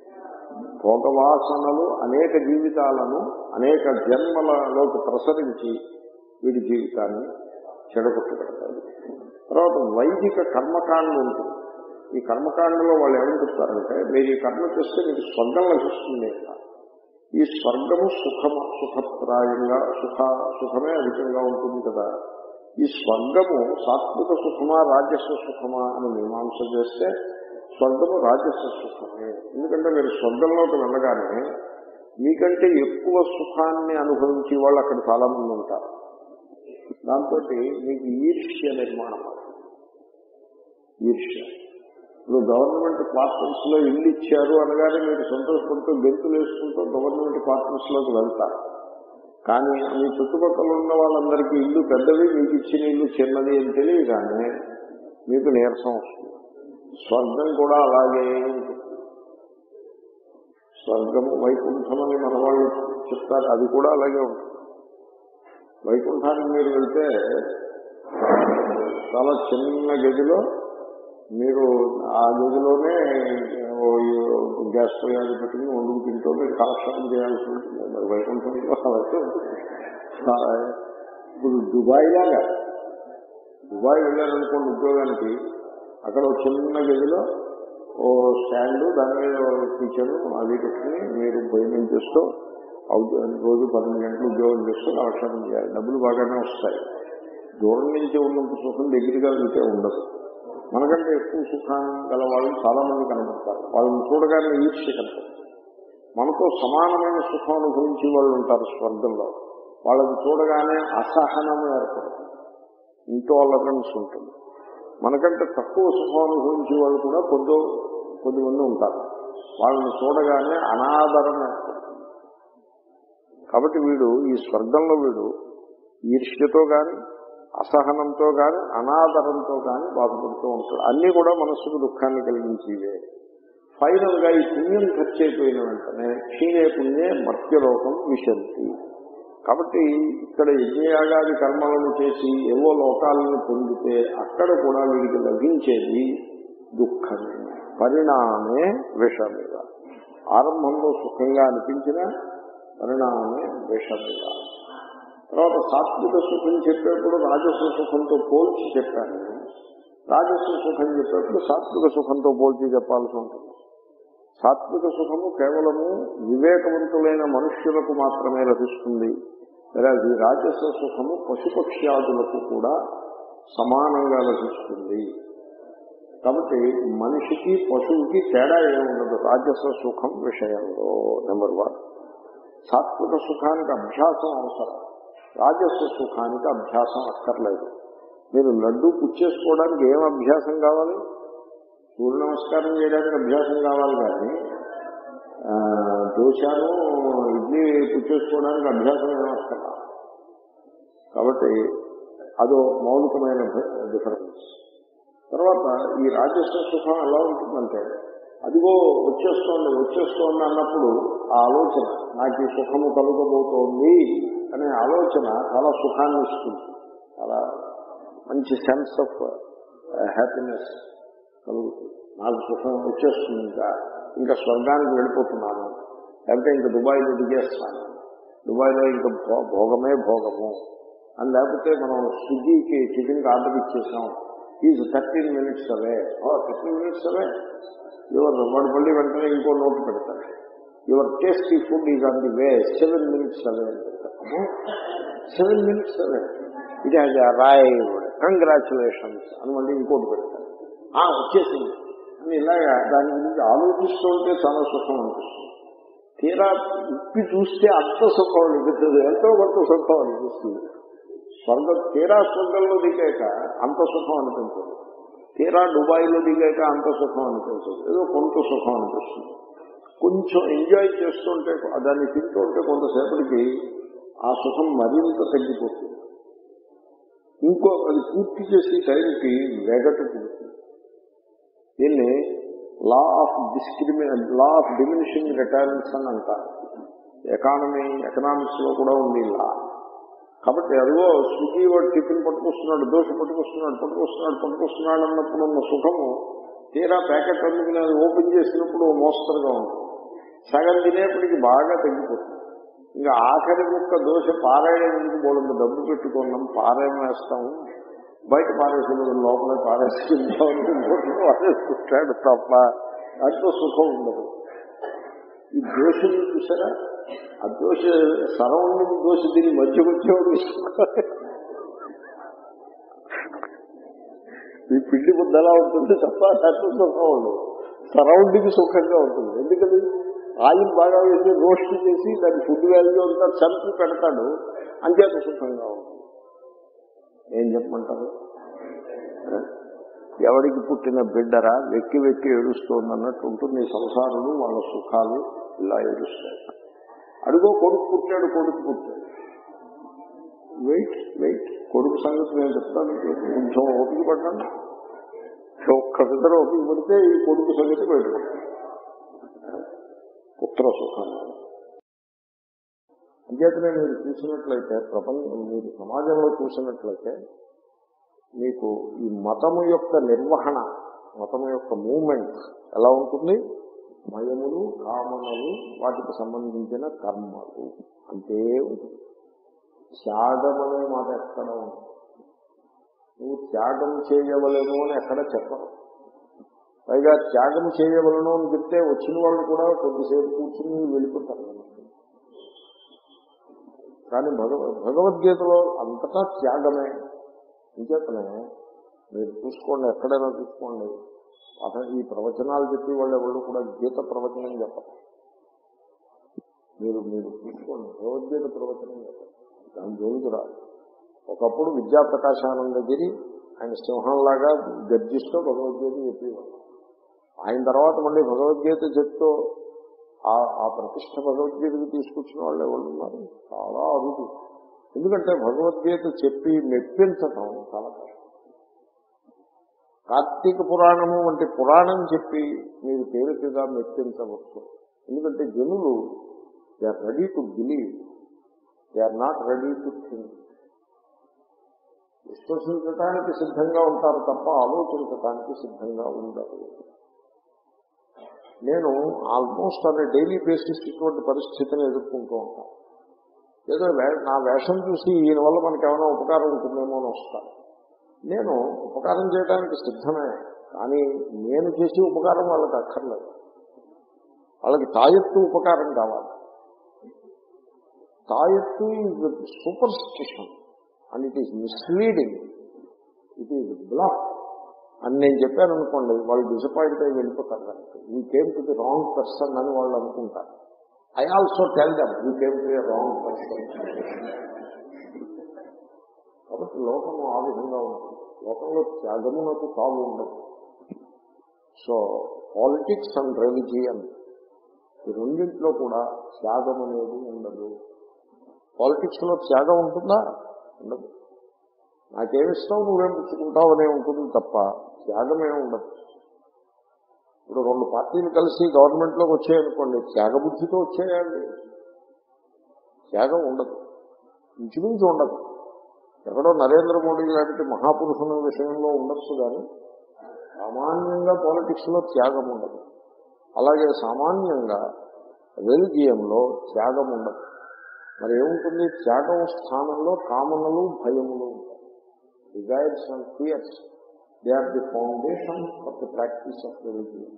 భోగవాసనలు అనేక జీవితాలను అనేక జన్మలలోకి ప్రసరించి వీడి జీవితాన్ని చెడగొట్టగలుగుతారు తర్వాత వైదిక కర్మకాండ ఉంటుంది ఈ కర్మకాండలో వాళ్ళు ఏమని చెప్తారంటే మీరు ఈ కర్మ చేస్తే మీకు స్వర్గం లభిస్తుంది అంట. ఈ స్వర్గము సుఖము సుఖప్రాయంగా సుఖ సుఖమే అధికంగా ఉంటుంది కదా ఈ స్వర్గము సాత్విక సుఖమా రాజస్వ సుఖమా అని మీమాంస చేస్తే స్వర్గము రాజస్వ సుఖమే ఎందుకంటే మీరు స్వర్గంలోకి వెళ్ళగానే మీకంటే ఎక్కువ సుఖాన్ని అనుభవించే వాళ్ళు అక్కడ చాలా మంది ఉంటారు దాంతో మీకు ఈర్ష్య నిర్మాణం అవుతుంది. ఈర్ష్య ఇప్పుడు గవర్నమెంట్ క్వార్టర్స్ లో ఇల్లు ఇచ్చారు అనగానే మీరు సంతోషపడుతూ గెంతులు వేసుకుంటూ గవర్నమెంట్ క్వార్టర్స్ లోకి వెళ్తారు కానీ మీ చుట్టుపక్కల ఉన్న వాళ్ళందరికీ ఇల్లు పెద్దవి మీకు ఇచ్చిన ఇల్లు చిన్నది అని తెలియగానే మీకు నీరసం వస్తుంది స్వర్గం కూడా అలాగే ఉంటుంది స్వర్గము వైకుంఠం అని మన వాళ్ళు చెప్తారు అది కూడా అలాగే ఉంటుంది వైకుంఠానికి మీరు వెళ్తే చాలా చిన్న గదిలో మీరు ఆ గదిలోనే ఓ గ్యాస్ పొయ్యాలు పెట్టుకుని వండుకు తింటూ మీరు కాలక్షేపం చేయాల్సి ఉంటుంది మరి వైకుంఠంలో అలాగే ఉంటుంది. ఆ, ఇప్పుడు దుబాయ్ లాగా దుబాయ్ వెళ్ళారనుకోండి ఉద్యోగానికి అక్కడ ఒక చిన్న గదిలో ఓ స్టాండ్ దాని మీద కిచెన్ అది పెట్టుకుని మీరు భోజనం చేస్తూ అవుట్- రోజు పన్నెండు గంటలు ఉద్యోగం చేస్తూ కాలక్షేపం చేయాలి డబ్బులు బాగానే వస్తాయి దూరం నుంచి ఉన్నంత సుఖం దగ్గరగా ఉంటే ఉండదు మనకంటే ఎక్కువ సుఖం గల వాళ్ళు చాలా మంది కనబడతారు వాళ్ళని చూడగానే ఈర్ష్య కనపడుతుంది మనతో సమానమైన సుఖం అనుభవించే వాళ్ళు ఉంటారు స్వర్గంలో వాళ్ళని చూడగానే అసహనం ఏర్పడుతుంది ఇంటాలరెన్స్ ఉంటుంది మనకంటే తక్కువ సుఖం అనుభవించే వాళ్ళు కూడా కొద్ది కొద్దిమంది ఉంటారు వాళ్ళని చూడగానే అనాదరం ఏర్పడుతుంది కాబట్టి వీడు ఈ స్వర్గంలో వీడు ఈర్ష్యతో గాని అసహనంతో గాని అనాదరంతో గాని బాధపడుతూ ఉంటాడు అన్నీ కూడా మనస్సుకు దుఃఖాన్ని కలిగించేవే ఫైనల్ గా ఈ పుణ్యం ఖర్చు అయిపోయిన వెంటనే క్షీణే పుణ్యే మర్త్యలోకం విశంతి కాబట్టి ఇక్కడ యజ్ఞయాగాది కర్మలను చేసి ఏవో లోకాలను పొందితే అక్కడ కూడా వీడికి లభించేది దుఃఖమే పరిణామే విషమివ ఆరంభంలో సుఖంగా అనిపించిన పరిణామే విషమివ తర్వాత సాత్విక సుఖం చెప్పేప్పుడు రాజస్వ సుఖంతో పోల్చి చెప్పాను రాజస్వ సుఖం చెప్పేప్పుడు సాత్విక సుఖంతో పోల్చి చెప్పాల్సి ఉంటుంది సాత్విక సుఖము కేవలము వివేకవంతులైన మనుష్యులకు మాత్రమే లభిస్తుంది ఈ రాజస్వ సుఖము పశుపక్ష్యాదులకు కూడా సమానంగా లభిస్తుంది కాబట్టి మనిషికి పశువుకి తేడా ఏముండదు రాజస్వ సుఖం విషయంలో నెంబర్ వన్ సాత్విక సుఖానికి అభ్యాసం అవసరం రాజస్వ సుఖానికి అభ్యాసం అక్కర్లేదు మీరు లడ్డు పుచ్చేసుకోవడానికి ఏం అభ్యాసం కావాలి సూర్య నమస్కారం చేయడానికి అభ్యాసం కావాలి కానీ ఆ, దోశాను ఇడ్లీ పుచ్చేసుకోవడానికి అభ్యాసం ఏమక్కర్లా కాబట్టి అదో మౌలికమైన డిఫరెన్స్ తర్వాత ఈ రాజస్వ సుఖం ఎలా ఉంటుందంటే అదిగో వచ్చేస్తోంది వచ్చేస్తోంది అన్నప్పుడు ఆ ఆలోచన నాకు ఈ సుఖము కలుగబోతోంది అనే ఆలోచన చాలా సుఖాన్ని ఇస్తుంది చాలా మంచి సెన్స్ ఆఫ్ హ్యాపీనెస్ కలుగుతుంది నాకు సుఖం వచ్చేస్తుంది ఇంకా ఇంకా స్వర్గానికి వెళ్ళిపోతున్నాను లేకపోతే ఇంకా దుబాయ్లో దిగేస్తాను దుబాయ్లో ఇంకా భో- భోగమే భోగము అని లేకపోతే మనం స్విగ్గీకి టిఫిన్కి ఆర్డర్ ఇచ్చేసాం is thirteen minutes away thirteen minutes away your వాడు మళ్ళీ వెంటనే ఇంకో నోటు పెడతాడు your tasty food is on the way seven minutes away అని పెడతాము seven minutes away it has arrived congratulations అని మళ్ళీ ఇంకోటి పెడతాడు "ఆ, వచ్చేసింది అని ఇలాగా దాని గురించి ఆలోచిస్తూ ఉంటే చాలా సుఖం అనిపిస్తుంది తీరా ఇప్పి చూస్తే అంత సుఖం అనిపిస్తుంది ఎంతో కొంత సుఖం అనిపిస్తుంది స్వర్గం తీరా స్వర్గంలో దిగాక అంత సుఖం అనిపించదు తీరా దుబాయ్లో దిగాక అంత సుఖం అనిపించదు ఏదో కొంత సుఖం అనిపిస్తుంది కొంచెం ఎంజాయ్ చేస్తుంటే దాన్ని తింటుంటే కొంతసేపటికి ఆ సుఖం మరింత తగ్గిపోతుంది ఇంకో అది పూర్తి చేసే టైంకి వెగటు పుడుతుంది దీన్ని లా ఆఫ్ డిస్క్రిమి లా ఆఫ్ డిమినిషింగ్ రిటర్న్స్ అని అంటారు ఎకానమీ ఎకనామిక్స్ లో కూడా ఉంది ఈ లా కాబట్టి అదిగో స్విగ్గీ వాడు టిఫిన్ పట్టుకొస్తున్నాడు దోశ పట్టుకొస్తున్నాడు పట్టుకొస్తున్నాడు పట్టుకొస్తున్నాడు అన్నప్పుడు ఉన్న సుఖము తీరా ప్యాకెట్ అందుకుని అది ఓపెన్ చేసినప్పుడు మోస్తరుగా ఉంటుంది సగం తినేప్పటికి బాగా తగ్గిపోతుంది ఇంకా ఆఖరి ముక్క దోశ పారాయడానికి బోలంత డబ్బు పెట్టుకున్నాం పారాయణ వేస్తాము బయట పారేసిన లోపల పారేసుకుంటాం పారేసుకుంటాడు తప్ప దాంట్లో సుఖం ఉండదు ఈ దోషని చూసారా ఆ దోష సరౌండింగ్ దోష దీని మధ్య వచ్చేవాడు ఈ పిండి ముద్ద ఎలా ఉంటుంది తప్ప దాంట్లో సుఖం ఉండదు సరౌండింగ్ సుఖంగా ఉంటుంది ఎందుకని ఆయిల్ బాగా వేసి రోస్ట్ చేసి దాని ఫుడ్ వాల్యూ అంతా చంపి పెడతాడు అంచేత సుఖంగా ఉంటుంది ఏం చెప్పమంటారు ఎవడికి పుట్టిన బిడ్డరా వెక్కి వెక్కి ఏడుస్తోంది అన్నట్టు ఉంటుంది ఈ సంసారాలు వాళ్ళ సుఖాలు ఇలా ఏడుస్తాయి అడుగో కొడుకు పుట్టాడు కొడుకు పుట్టాడు వెయిట్ వెయిట్ కొడుకు సంగతి నేను చెప్తాను మీకు. కొంచెం ఓపిక పడ్డాను ఒక్క ఇద్దరు ఓపిక పడితే ఈ కొడుకు సంగతి బయటపడుతుంది పుత్ర సుఖం అంచేతనే మీరు చూసినట్లయితే ప్రపంచం మీరు సమాజంలో చూసినట్లయితే మీకు ఈ మతము యొక్క నిర్వహణ మతము యొక్క మూమెంట్ ఎలా ఉంటుంది మయములు కామనలు వాటికి సంబంధించిన కర్మలు అంతే ఉంటుంది త్యాగం అనే మాట ఎక్కడ ఉంది నువ్వు త్యాగం చేయవలేను అని ఎక్కడ చెప్పరు పైగా త్యాగం చేయవలను అని చెప్తే వచ్చిన వాళ్ళు కూడా కొద్దిసేపు కూర్చుని వెళ్ళిపోతారు కానీ భగవ భగవద్గీతలో అంతటా త్యాగమే ఇంకేతనే మీరు చూసుకోండి ఎక్కడైనా చూసుకోండి అసలు ఈ ప్రవచనాలు చెప్పి వాళ్ళు ఎవరు కూడా గీత ప్రవచనం చెప్పరు మీరు మీరు చూసుకోండి భగవద్గీత ప్రవచనం చెప్పరు దాని జోలికి రాదు ఒకప్పుడు విద్యాప్రకాశానందగిరి ఆయన సింహంలాగా గర్జిస్తూ భగవద్గీత చెప్పేవారు ఆయన తర్వాత మళ్ళీ భగవద్గీత చెప్తూ ఆ ఆ ప్రతిష్ట భగవద్గీతకి తీసుకొచ్చిన వాళ్ళు ఎవరు ఉన్నారు చాలా అరుదు ఎందుకంటే భగవద్గీత చెప్పి మెప్పించటం చాలా కష్టం కార్తీక పురాణము వంటి పురాణం చెప్పి మీరు తేలికగా మెప్పించవచ్చు ఎందుకంటే జనులు they are ready to believe they are not ready to think విశ్వసించటానికి సిద్ధంగా ఉంటారు తప్ప ఆలోచించటానికి సిద్ధంగా ఉండరు నేను ఆల్మోస్ట్ అనే డైలీ బేసిస్ ఇటువంటి పరిస్థితిని ఎదుర్కొంటూ ఉంటాను ఏదో వే- నా వేషం చూసి ఈయన వల్ల మనకి ఏమైనా ఉపకారం ఉంటుందేమో అని వస్తాను నేను ఉపకారం చేయడానికి సిద్ధమే కానీ నేను చేసే ఉపకారం వాళ్ళకి అక్కర్లేదు వాళ్ళకి తాయెత్తు ఉపకారం కావాలి తాయెత్తు is superstition and it is misleading it is black అని నేను చెప్పాను అనుకోండి వాళ్ళు డిసప్పాయింట్ అయి వెళ్ళిపోతారు దానికి you came to the wrong person అని వాళ్ళు అనుకుంటారు I also tell them you came to the wrong person కాబట్టి లోకము ఆ విధంగా ఉంటుంది లోకంలో త్యాగమునకు తాము ఉండదు సో పాలిటిక్స్ అండ్ రెలిజియన్ ఈ రెండింటిలో కూడా త్యాగం అనేది ఉండదు పాలిటిక్స్ లో త్యాగం ఉంటుందా ఉండదు నాకేమిస్తావు నువ్వేం పుచ్చుకుంటావు అనే ఉంటుంది తప్ప త్యాగమే ఉండదు ఇప్పుడు రెండు పార్టీలు కలిసి గవర్నమెంట్లోకి వచ్చాయనుకోండి త్యాగబుద్ధితో వచ్చాయండి త్యాగం ఉండదు ఇంచుమించు ఉండదు ఎక్కడో నరేంద్ర మోడీ లాంటి మహాపురుషుల విషయంలో ఉండొచ్చు కానీ సామాన్యంగా పాలిటిక్స్ లో త్యాగం ఉండదు అలాగే సామాన్యంగా రెలిజియంలో త్యాగం ఉండదు మరి ఏముంటుంది త్యాగం స్థానంలో కామనలు భయములు ఉంటాయి desires and fears they are the foundation for the practice of religion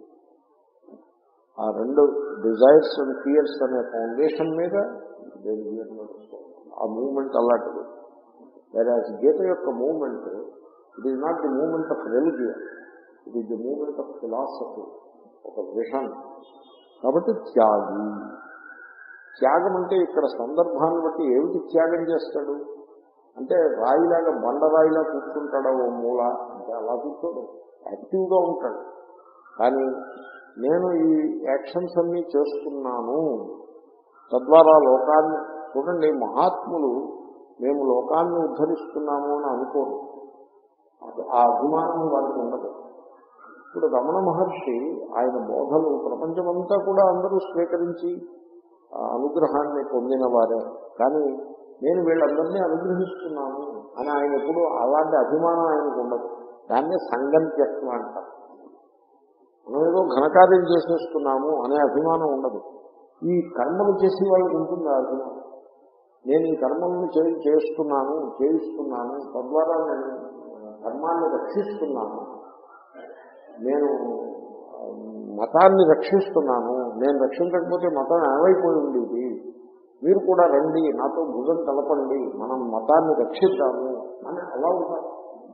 ఆ రెండు డిజైర్స్ అండ్ ఫియర్స్ అనే ఫౌండేషన్ మీద రిలీజియన్ నడుస్తుంది ఆ మూమెంట్ అలాంటిది వేరాజ్ గీత యొక్క moment it is not the moment of religion it is the moment of philosophy ఒక vision కాబట్టి త్యాగి త్యాగం అంటే ఇక్కడ సందర్భాన్ని బట్టి ఏమిటి త్యాగం చేస్తాడు అంటే రాయిలాగా బండరాయిలా కూర్చుంటాడా ఓ మూల అంటే అలా కూర్చోడు యాక్టివ్గా ఉంటాడు కానీ నేను ఈ యాక్షన్స్ అన్ని చేస్తున్నాను తద్వారా లోకాన్ని చూడండి మహాత్ములు మేము లోకాన్ని ఉద్ధరిస్తున్నాము అని అనుకోరు అది ఆ అభిమానం వారికి ఉండదు ఇప్పుడు రమణ మహర్షి ఆయన బోధలు ప్రపంచమంతా కూడా అందరూ స్వీకరించి ఆ అనుగ్రహాన్ని పొందిన వారే కానీ నేను వీళ్ళందరినీ అనుగ్రహిస్తున్నాను అని ఆయన ఎప్పుడు అలాంటి అభిమానం ఆయనకు ఉండదు దాన్నే సంఘం త్యక్తం అంటారు మనం ఏదో ఘనకార్యం చేసేస్తున్నాము అనే అభిమానం ఉండదు ఈ కర్మలు చేసే వాళ్ళకి ఉంటుంది ఆ అభిమానం నేను ఈ కర్మలను చే- చేస్తున్నాను చేయిస్తున్నాను తద్వారా నేను ధర్మాన్ని రక్షిస్తున్నాను నేను ఆ, మతాన్ని రక్షిస్తున్నాను నేను రక్షించకపోతే మతం ఏమైపోయి ఉండేది మీరు కూడా రండి నాతో భుజం కలపండి మనం మతాన్ని రక్షిద్దాము అని అలా ఉంటారు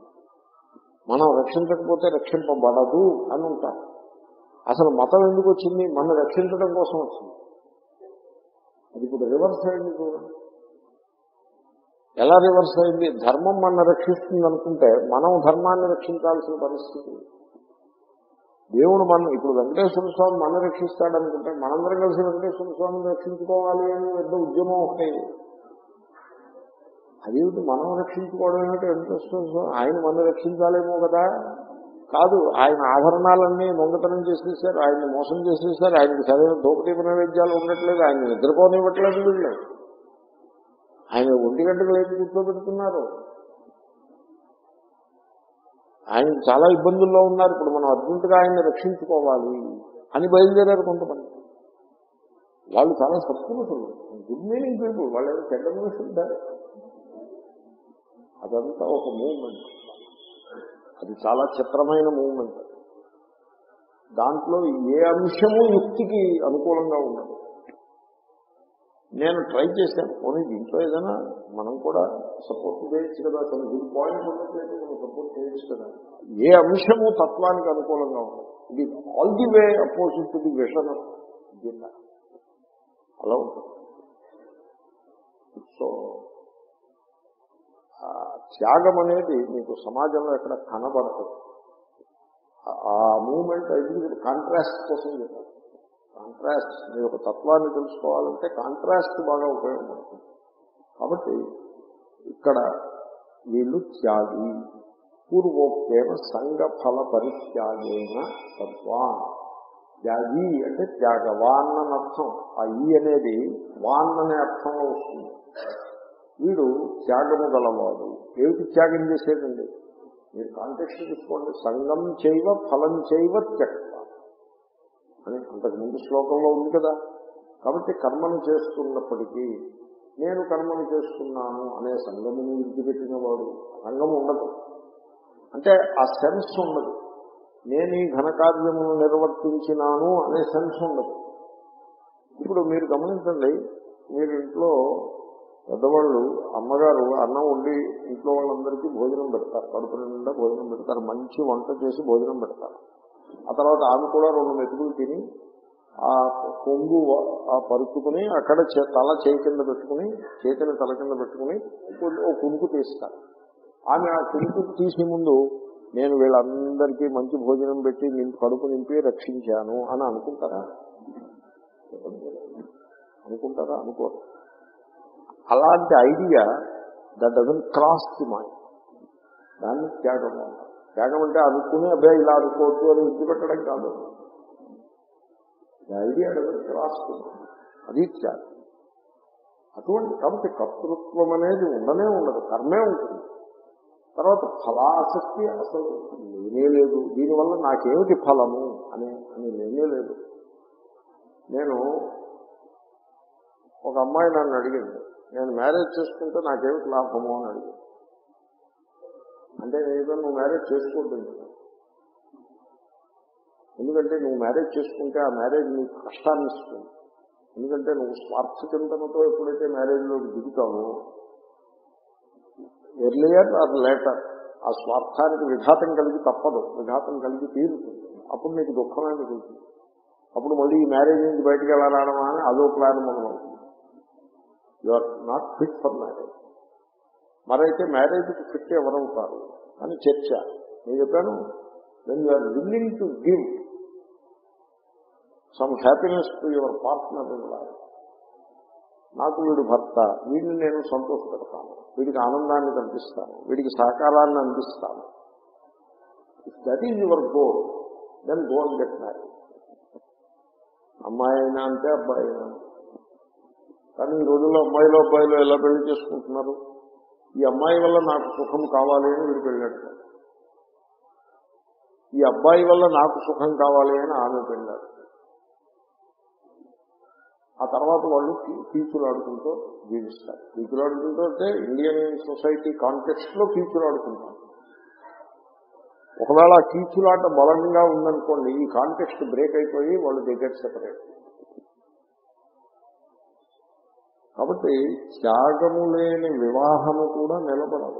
మనం రక్షించకపోతే రక్షింపబడదు అని ఉంటారు అసలు మతం ఎందుకు వచ్చింది మనం రక్షించడం కోసం వచ్చింది అది ఇప్పుడు రివర్స్ అయింది చూడండి ఎలా రివర్స్ అయింది ధర్మం మన రక్షిస్తుంది అనుకుంటే మనం ధర్మాన్ని రక్షించాల్సిన పరిస్థితి దేవుడు మన ఇప్పుడు వెంకటేశ్వర స్వామి మన రక్షిస్తాడు అనుకుంటే మనందరం కలిసి వెంకటేశ్వర స్వామిని రక్షించుకోవాలి అని పెద్ద ఉద్యమం ఒకటి అదేమిటి మనం రక్షించుకోవడం ఏమిటి వెంకటేశ్వర స్వామి ఆయన మనం రక్షించాలేమో కదా కాదు ఆయన ఆభరణాలన్నీ దొంగతనం చేసేసారు ఆయన్ని మోసం చేసేసారు ఆయనకి సరైన దోపటి నైవేద్యాలు ఉండట్లేదు ఆయన నిద్రపోనివ్వట్లేదు వీళ్ళు ఆయన ఒంటి గంటకు లేచి కూర్చోబెడుతున్నారు ఆయన చాలా ఇబ్బందుల్లో ఉన్నారు ఇప్పుడు మనం అర్జెంటుగా ఆయన్ని రక్షించుకోవాలి అని బయలుదేరారు కొంతమంది వాళ్ళు చాలా సత్పురుషులు గుడ్ మీనింగ్ పీపుల్ వాళ్ళు ఏదో చెడ్డ మనుషులు కాదు. అదంతా ఒక మూమెంట్ అది చాలా చిత్రమైన మూమెంట్ దాంట్లో ఏ అంశము యుక్తికి అనుకూలంగా ఉండదు నేను ట్రై చేశాను పోనీ దీంట్లో ఏదైనా మనం కూడా సపోర్ట్ చేయొచ్చు కదా తన గుడ్ పాయింట్ ఉన్నట్లయితే మనం సపోర్ట్ చేయొచ్చు కదా ఏ అంశము తత్వానికి అనుకూలంగా ఉంటుంది ఇది all the way opposite to the vision of Gita అలా ఉంటుంది సో ఆ త్యాగం అనేది మీకు సమాజంలో ఎక్కడ కనబడదు ఆ- ఆ మూమెంట్ అది కాంట్రాస్ట్ కోసం చెప్పారు కాంట్రాస్ట్ మీరు ఒక తత్వాన్ని తెలుసుకోవాలంటే కాంట్రాస్ట్ బాగా ఉపయోగపడుతుంది కాబట్టి ఇక్కడ వీళ్ళు త్యాగి పూర్వోక్తేన సంఘ ఫల పరిత్యాగేన తత్వాన్ త్యాగి అంటే త్యాగవాన్ అని అర్థం ఆ ఈ అనేది వాన్ అనే అర్థంలో వస్తుంది వీడు త్యాగము గలవాడు ఏమిటి త్యాగం చేసేదండి మీరు కాంటెక్స్ట్ తీసుకోండి సంఘం చేయవ ఫలం చేయవ త్యక్త అని అంతకు ముందు శ్లోకంలో ఉంది కదా కాబట్టి కర్మను చేస్తున్నప్పటికీ నేను కర్మను చేస్తున్నాను అనే సంఘమును విడిచిపెట్టిన వాడు సంఘం ఉండదు అంటే ఆ సెన్స్ ఉండదు నేను ఈ ఘనకార్యమును నిర్వర్తించినాను అనే సెన్స్ ఉండదు ఇప్పుడు మీరు గమనించండి మీరు ఇంట్లో పెద్దవాళ్ళు అమ్మగారు అన్నం వండి ఇంట్లో వాళ్ళందరికీ భోజనం పెడతారు కడుపు నిండా భోజనం పెడతారు మంచి వంట చేసి భోజనం పెడతారు ఆ తర్వాత ఆమె కూడా రెండు మెతుకులు తిని ఆ కొంగు ఆ పరుచుకుని అక్కడ చే- తల చేయి కింద పెట్టుకుని చేతిని తల కింద పెట్టుకుని కొ- ఓ కునుకు తీస్తారు ఆమె ఆ కునుకు తీసే ముందు నేను వీళ్ళందరికీ మంచి భోజనం పెట్టి నింపి కడుపు నింపి రక్షించాను అని అనుకుంటారా అనుకుంటారా అనుకోరు అలాంటి idea that doesn't cross the mind దాన్ని త్యాగం అంటారు. త్యాగం అంటే అనుకుని అబ్బాయి ఇలా అనుకోవద్దు అని విడిచిపెట్టడం కాదు idea doesn't cross the mind అది త్యాగం అటువంటి కాబట్టి కర్తృత్వం అనేది ఉండనే ఉండదు కర్మే ఉంటుంది తర్వాత ఫలాసక్తి అసలు లేనే లేదు దీనివల్ల నాకేమిటి ఫలము అని అని లేనే లేదు నేను ఒక అమ్మాయి నన్ను అడిగింది నేను మ్యారేజ్ చేసుకుంటే నాకేమిటి లాభము అని అడిగింది అంటే ఏదో నువ్వు మ్యారేజ్ చేసుకోవద్దు ఎందుకంటే నువ్వు మ్యారేజ్ చేసుకుంటే ఆ మ్యారేజ్ నీకు కష్టాన్ని ఇస్తుంది ఎందుకంటే నువ్వు స్వార్థ చింతనతో ఎప్పుడైతే మ్యారేజ్లోకి దిగుతావో ఎర్లియర్ ఆర్ లేటర్ ఆ స్వార్థానికి విఘాతం కలిగి తప్పదు విఘాతం కలిగి తీరుతుంది అప్పుడు నీకు దుఃఖమే మిగులుతుంది అప్పుడు మళ్ళీ ఈ మ్యారేజ్ నుంచి బయటికి ఎలా రావడమా అని అదో ప్లాన్ మొదలవుతుంది you are not fit for marriage మరైతే మ్యారేజ్కి ఫిట్ ఎవరవుతారు అని చర్చ నేను చెప్పాను when you are willing to give some happiness to your partner in life నాకు వీడు భర్త వీడిని నేను సంతోషపెడతాను వీడికి ఆనందాన్ని కల్పిస్తాను వీడికి సహకారాన్ని అందిస్తాను that is your goal then go and get marriage అమ్మాయి అయినా అంతే అబ్బాయి అయినా అంతే. కానీ ఈ రోజుల్లో అమ్మాయిలు అబ్బాయిలు ఎలా పెళ్లి చేసుకుంటున్నారు ఈ అమ్మాయి వల్ల నాకు సుఖం కావాలి అని వీడు పెళ్ళాడు ఈ అబ్బాయి వల్ల నాకు సుఖం కావాలి అని ఆమె పెళ్ళాడు ఆ తర్వాత వాళ్ళు కీచులు ఆడుకుంటూ జీవిస్తారు కీచులు ఆడుకుంటూ అంటే ఇండియన్ సొసైటీ కాంటెక్స్ట్ లో కీచులు ఆడుకుంటారు ఒకవేళ ఆ కీచులాట బలంగా ఉందనుకోండి ఈ కాంటెక్స్ట్ బ్రేక్ అయిపోయి వాళ్ళు దగ్గర సెపరేట్ కాబట్టి త్యాగము లేని వివాహము కూడా నిలబడదు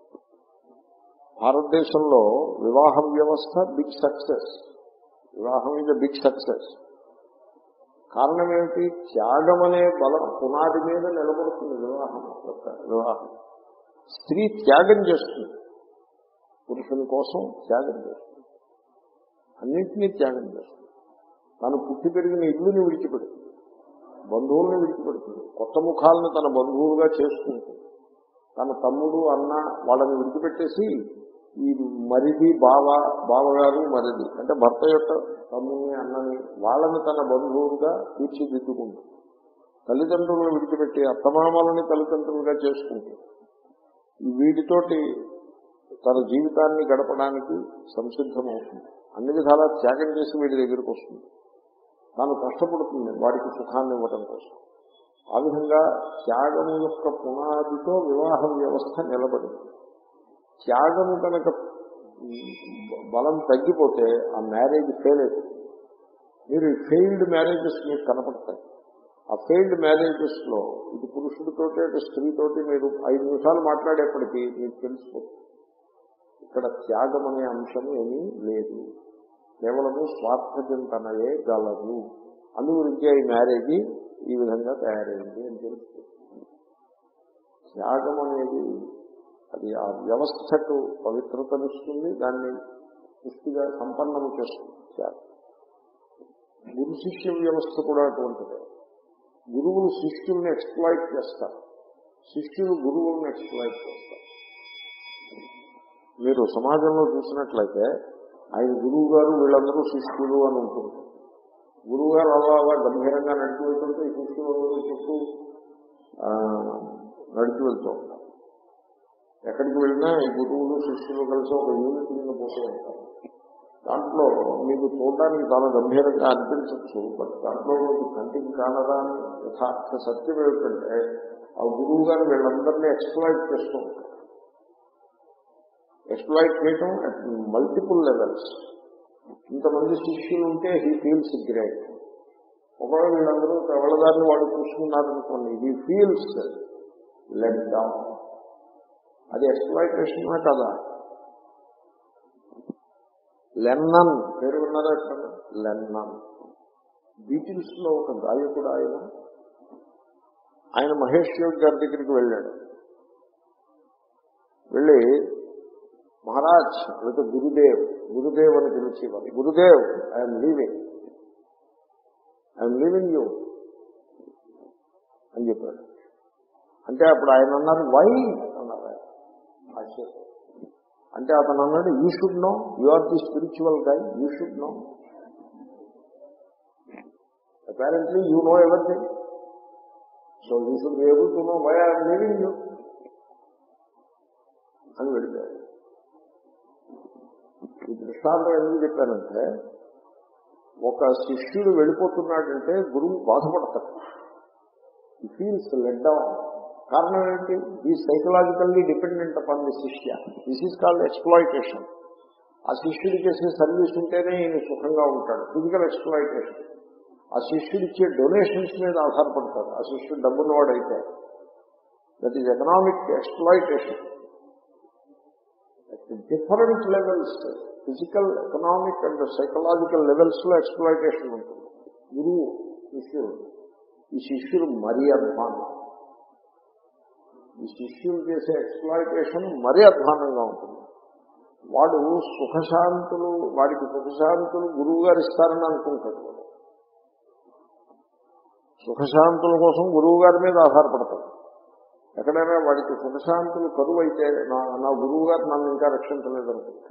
భారతదేశంలో వివాహ వ్యవస్థ బిగ్ సక్సెస్ వివాహం ఇస్ బిగ్ సక్సెస్ కారణం ఏమిటి త్యాగం అనే బలం పునాది మీద నిలబడుతుంది వివాహం యొక్క వివాహం స్త్రీ త్యాగం చేస్తుంది పురుషుని కోసం త్యాగం చేస్తుంది అన్నింటినీ త్యాగం చేస్తుంది తను పుట్టి పెరిగిన ఇల్లుని విడిచిపెడుతుంది బంధువుల్ని విడిచిపెడుతుంది కొత్త ముఖాలను తన బంధువులుగా చేసుకుంటుంది తన తమ్ముడు అన్న వాళ్ళని విడిచిపెట్టేసి ఈ మరిది బావ బావగారు మరిది అంటే భర్త యొక్క తమ్ముని అన్నని వాళ్ళని తన బంధువులుగా తీర్చిదిద్దుకుంటుంది తల్లిదండ్రులను విడిచిపెట్టి అత్తమామలని తల్లిదండ్రులుగా చేసుకుంటుంది ఈ వీటితోటి తన జీవితాన్ని గడపడానికి సంసిద్ధమవుతుంది అన్ని విధాలా త్యాగం చేసి వీడి దగ్గరికి వస్తుంది తాను కష్టపడుతుంది వాడికి సుఖాన్ని ఇవ్వటం కోసం ఆ విధంగా త్యాగము యొక్క పునాదితో వివాహ వ్యవస్థ నిలబడింది త్యాగము కనుక బలం తగ్గిపోతే ఆ మ్యారేజ్ ఫెయిల్ అయిపోతుంది మీరు ఫెయిల్డ్ మ్యారేజెస్ మీకు కనపడతాయి ఆ ఫెయిల్డ్ మ్యారేజెస్ లో ఇది పురుషుడితోటి అటు స్త్రీతోటి మీరు ఐదు నిమిషాలు మాట్లాడేప్పటికీ మీకు తెలిసిపోతుంది ఇక్కడ త్యాగం అనే అంశం ఏమీ లేదు కేవలము స్వార్థచింతనయే గలదు అందు గురించి ఈ మ్యారేజ్ ఈ విధంగా తయారైంది అని తెలుస్తుంది త్యాగం అనేది అది ఆ వ్యవస్థకు పవిత్రతనిస్తుంది దాన్ని పుష్టిగా సంపన్నము చేస్తుంది త్యాగం గురు శిష్య వ్యవస్థ కూడా అటువంటిదే గురువులు శిష్యుల్ని ఎక్స్ప్లాయిట్ చేస్తారు శిష్యులు గురువులను ఎక్స్ప్లాయిట్ చేస్తారు మీరు సమాజంలో చూసినట్లయితే ఆయన గురువు గారు వీళ్ళందరూ శిష్యులు అని ఉంటుంది గురువు గారు అలా అలా గంభీరంగా నడిచి వెళ్తుంటే ఈ శిష్యులు అందరూ చుట్టూ ఆ, నడిచి వెళ్తూ ఉంటారు ఎక్కడికి వెళ్ళినా ఈ గురువులు శిష్యులు కలిసి ఒక యూనిట్ కింద పోతూ ఉంటారు దాంట్లో మీకు చూడడానికి చాలా గంభీరంగా అనిపించవచ్చు బట్ దాంట్లో మీకు కంటికి కానదా అని యథార్థ సత్యం ఏమిటంటే ఆ గురువు గారు వీళ్ళందరినీ ఎక్స్ప్లాయిట్ చేస్తూ ఉంటారు ఎక్స్ప్లాయిట్ చేయటం అట్ మల్టిపుల్ లెవెల్స్ ఇంతమంది శిష్యులు ఉంటే హీ ఫీల్స్ గ్రేట్ ఒకవేళ వీళ్ళందరూ ఎవరిదారిని వాళ్ళు చూసుకున్నారనుకోండి హీ ఫీల్స్ లెట్ డౌన్ అది ఎక్స్ప్లాయిటేషన్ కదా లెన్నన్ పేరు విన్నారా ఎక్కడ లెన్నన్ బీటిల్స్ లో ఒక గాయకుడు ఆయన ఆయన మహేష్ యోగ్ గారి దగ్గరికి వెళ్ళాడు వెళ్ళి మహారాజ్ లేకపోతే గురుదేవ్ గురుదేవ్ అని పిలిచేవారు Gurudev I'm leaving I'm leaving you అని చెప్పాడు అంటే అప్పుడు ఆయన అన్నారు వై అన్నారు ఆయన ఆశ్చర్యం అంటే అతను అన్నాడు you should know you are the spiritual guy you should know apparently you know everything so you should be able to know why are living you అని వెళ్ళిపోయాడు ఈ దృష్టాంతం ఎందుకు చెప్పానంటే ఒక శిష్యుడు వెళ్ళిపోతున్నాడంటే గురువు బాధపడతాడు ఈ ఫీల్స్ లెడ్ డౌన్ కారణం ఏంటి ఈ psychologically dependent upon the shishya this is called exploitation ఆ శిష్యుడు చేసే సర్వీస్ ఉంటేనే ఈయన సుఖంగా ఉంటాడు ఫిజికల్ ఎక్స్ప్లాయిటేషన్ ఆ శిష్యుడు ఇచ్చే డొనేషన్స్ మీద ఆధారపడతాడు ఆ శిష్యుడు డబ్బున్నవాడైతే that is economic exploitation different levels physical economic and psychological levels లో ఎక్స్ప్లాయిటేషన్ ఉంటుంది గురువు శిష్యుడు ఈ శిష్యుడు మరీ అధ్వానం ఈ శిష్యులు చేసే ఎక్స్ప్లాయిటేషన్ మరీ అధ్వానంగా ఉంటుంది వాడు సుఖశాంతులు వాడికి సుఖశాంతులు గురువు గారు ఇస్తారని అనుకుంటాడు వాడు సుఖశాంతుల కోసం గురువు గారి మీద ఆధారపడతాడు ఎక్కడైనా వాడికి సుఖశాంతులు కరువు అయితే నా నా గురువు గారు నన్ను ఇంకా రక్షించలేదనుకుంటాడు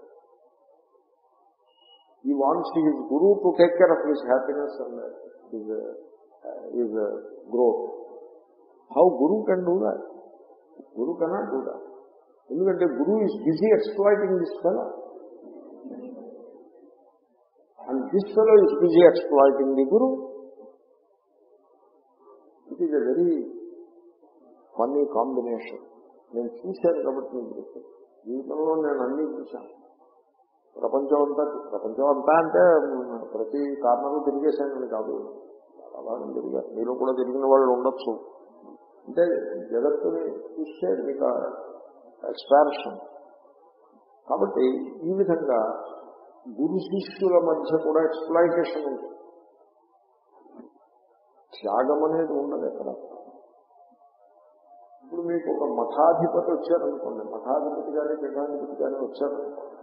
he wants his guru to take care of his happiness and his his growth how guru can do that guru cannot do that ఎందుకంటే guru is busy exploiting this fellow and this fellow is busy exploiting the guru it is a very funny combination నేను చూశాను కాబట్టి నేను చెప్తాను జీవితంలో నేను అన్నీ చూశాను ప్రపంచం అంతా ప్రపంచం అంతా అంటే ప్రతి కార్నరు తిరిగేసానని కాదు చాలా బాగా తిరిగారు మీరు కూడా తిరిగిన వాళ్ళు ఉండొచ్చు అంటే జగత్తుని చూస్తే మీకు ఎక్స్పాన్షన్ కాబట్టి ఈ విధంగా గురు శిష్యుల మధ్య కూడా ఎక్స్ప్లాయిటేషన్ ఉంటుంది త్యాగం అనేది ఉండదు ఎక్కడ ఇప్పుడు మీకు ఒక మఠాధిపతి వచ్చారనుకోండి మఠాధిపతి కానీ పీఠాధిపతి కానీ వచ్చారు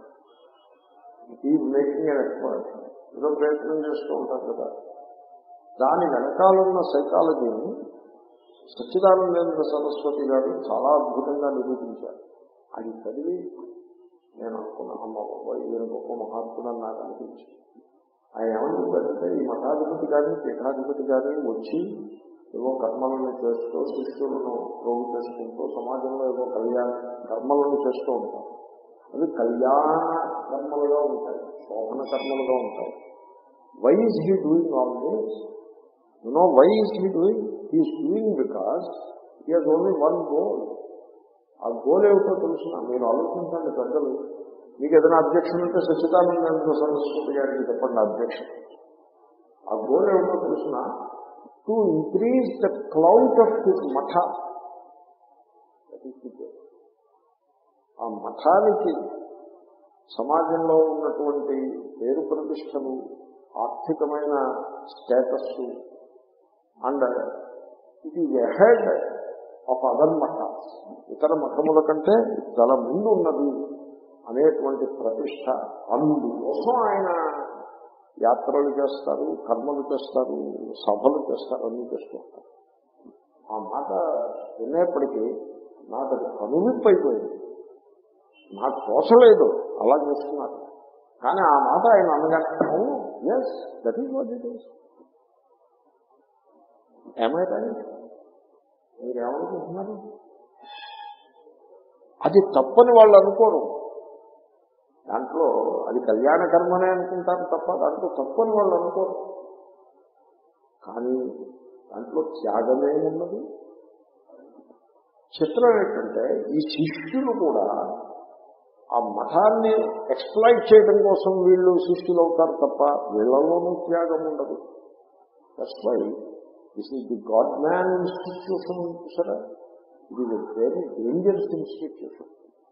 ఈ మేకింగ్ అండ్ ఎక్స్పర్ట్ ఏదో ప్రయత్నం చేస్తూ ఉంటారు కదా దాని వెనకాలన్న సైకాలజీని సచ్చిదానందేంద్ర సరస్వతి గారు చాలా అద్భుతంగా నిరూపించారు అది చదివి నేను అనుకున్నా అమ్మ బాబాయ్ ఈయన గొప్ప మహాత్ముడు అని నాకు అనిపించింది ఆయన ఏమని చెప్పారంటే ఈ మఠాధిపతి కానీ పీఠాధిపతి కానీ వచ్చి ఏవో కర్మలను చేస్తూ శిష్యులను ప్రోగు చేసుకుంటూ సమాజంలో ఏవో కళ్యాణ కర్మలను చేస్తూ ఉంటారు అవి కళ్యాణ కర్మలుగా ఉంటాయి శోభన కర్మలుగా ఉంటాయి why is he doing all this you know why is he doing he is doing because he has only one goal ఆ గోల్ ఏమిటో తెలుసిన మీరు ఆలోచించండి పెద్దలు మీకు ఏదైనా అబ్జెక్షన్ ఉంటే సచ్చిదానంద సరస్వతి గారికి చెప్పండి అబ్జెక్షన్ ఆ గోల్ ఏమిటో తెలుసిన to increase the clout of his matha ఆ మఠానికి సమాజంలో ఉన్నటువంటి పేరు ప్రతిష్టలు ఆర్థికమైన status and it is ahead of other mathas ఇతర మఠముల కంటే చాలా ముందు ఉన్నది అనేటువంటి ప్రతిష్ట అందుకోసం ఆయన యాత్రలు చేస్తారు కర్మలు చేస్తారు సభలు చేస్తారు అన్ని చేస్తూ ఉంటారు ఆ మాట వినేప్పటికీ నాకు అది కనువిప్పు అయిపోయింది నాకు తోచలేదు అలా చేస్తున్నారు కానీ ఆ మాట ఆయన అనగానే అవును yes that is what it is ఏమైతే మీరేమనుకుంటున్నారు అది తప్పని వాళ్ళు అనుకోరు దాంట్లో అది కళ్యాణ కర్మనే అనుకుంటారు తప్ప దాంట్లో తప్పని వాళ్ళు అనుకోరు కానీ దాంట్లో త్యాగమే ఉన్నది చిత్రం ఏంటంటే ఈ శిష్యులు కూడా ఆ మఠాన్ని ఎక్స్ప్లాయిట్ చేయడం కోసం వీళ్ళు శిష్యులు అవుతారు తప్ప వీళ్ళలోనూ త్యాగం ఉండదు that's why this is the godman institution చూసారా ఇది very dangerous institution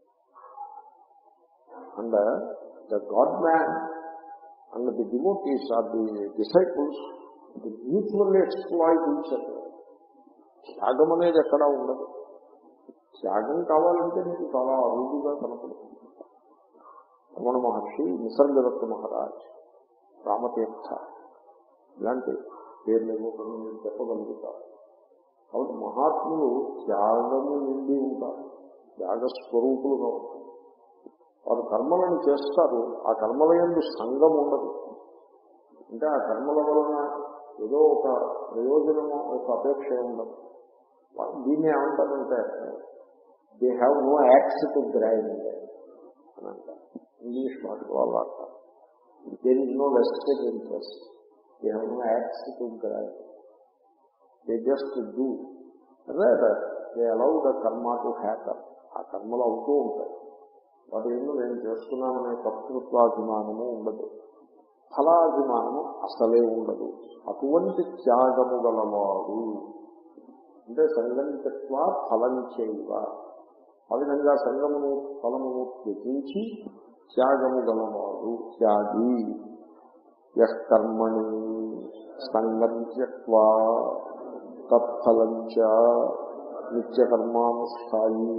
and the godman and the devotees are the disciples the mutually exploit ఇచ్చారు త్యాగం అనేది ఎక్కడా ఉండదు త్యాగం కావాలంటే నీకు చాలా అరుదుగా కనపడుతుంది రమణ మహర్షి నిసర్గదత్త మహారాజ్ రామతీర్థ ఇలాంటి పేర్లు కొన్ని మీరు చెప్పగలుగుతారు కాబట్టి మహాత్ములు త్యాగము నిండి ఉంటారు త్యాగ స్వరూపులుగా ఉంటారు వారు కర్మలను చేస్తారు ఆ కర్మల ఎందు సంఘం ఉండదు అంటే ఆ కర్మల వలన ఏదో ఒక ప్రయోజనము ఒక అపేక్ష ఉండదు దీన్ని ఏమంటారంటే they have no axe to grind అని అంటారు ఇంగ్లీష్ మాటలు వాళ్ళు అంటారు there is no vested interest they have no axe to grind they just do they allow the karma to hacker ఆ కర్మలు అవుతూ ఉంటాయి వాటి ఏమో నేను చేస్తున్నాననే కర్తృత్వాభిమానము ఉండదు ఫలాభిమానము అసలే ఉండదు అటువంటి త్యాగము గలవాడు అంటే సంగం తత్వ ఫలం చేయవ ఆ విధంగా సంగమును ఫలమును త్యజించి త్యాగము గలవాడు త్యాగి యర్మణి సంగం త్యక్వా తత్ఫలంచ నిత్యకర్మానుష్ఠాయి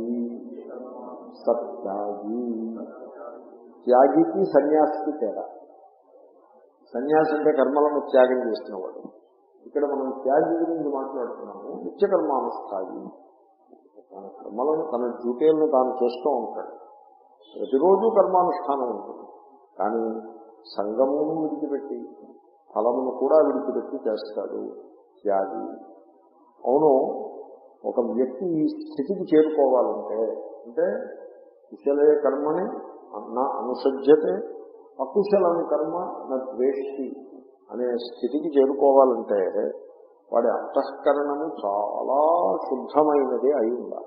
సత్యాగి త్యాగికి సన్యాసికి తేడా సన్యాసి అంటే కర్మలను త్యాగం చేసినవాడు ఇక్కడ మనం త్యాగి గురించి మాట్లాడుతున్నాము నిత్యకర్మానుష్ఠాయి తన కర్మలను తన డ్యూటీలను తాను చేస్తూ ఉంటాడు ప్రతిరోజు కర్మానుష్ఠానం ఉంటుంది కానీ సంగమును విడిచిపెట్టి ఫలమును కూడా విడిచిపెట్టి చేస్తాడు త్యాగి అవును ఒక వ్యక్తి ఈ స్థితికి చేరుకోవాలంటే అంటే కుశలే కర్మని నా అనుసజ్జతే అకుశలని కర్మ నా ద్వేష్టి అనే స్థితికి చేరుకోవాలంటే వాడి అంతఃకరణము చాలా శుద్ధమైనది అయి ఉండాలి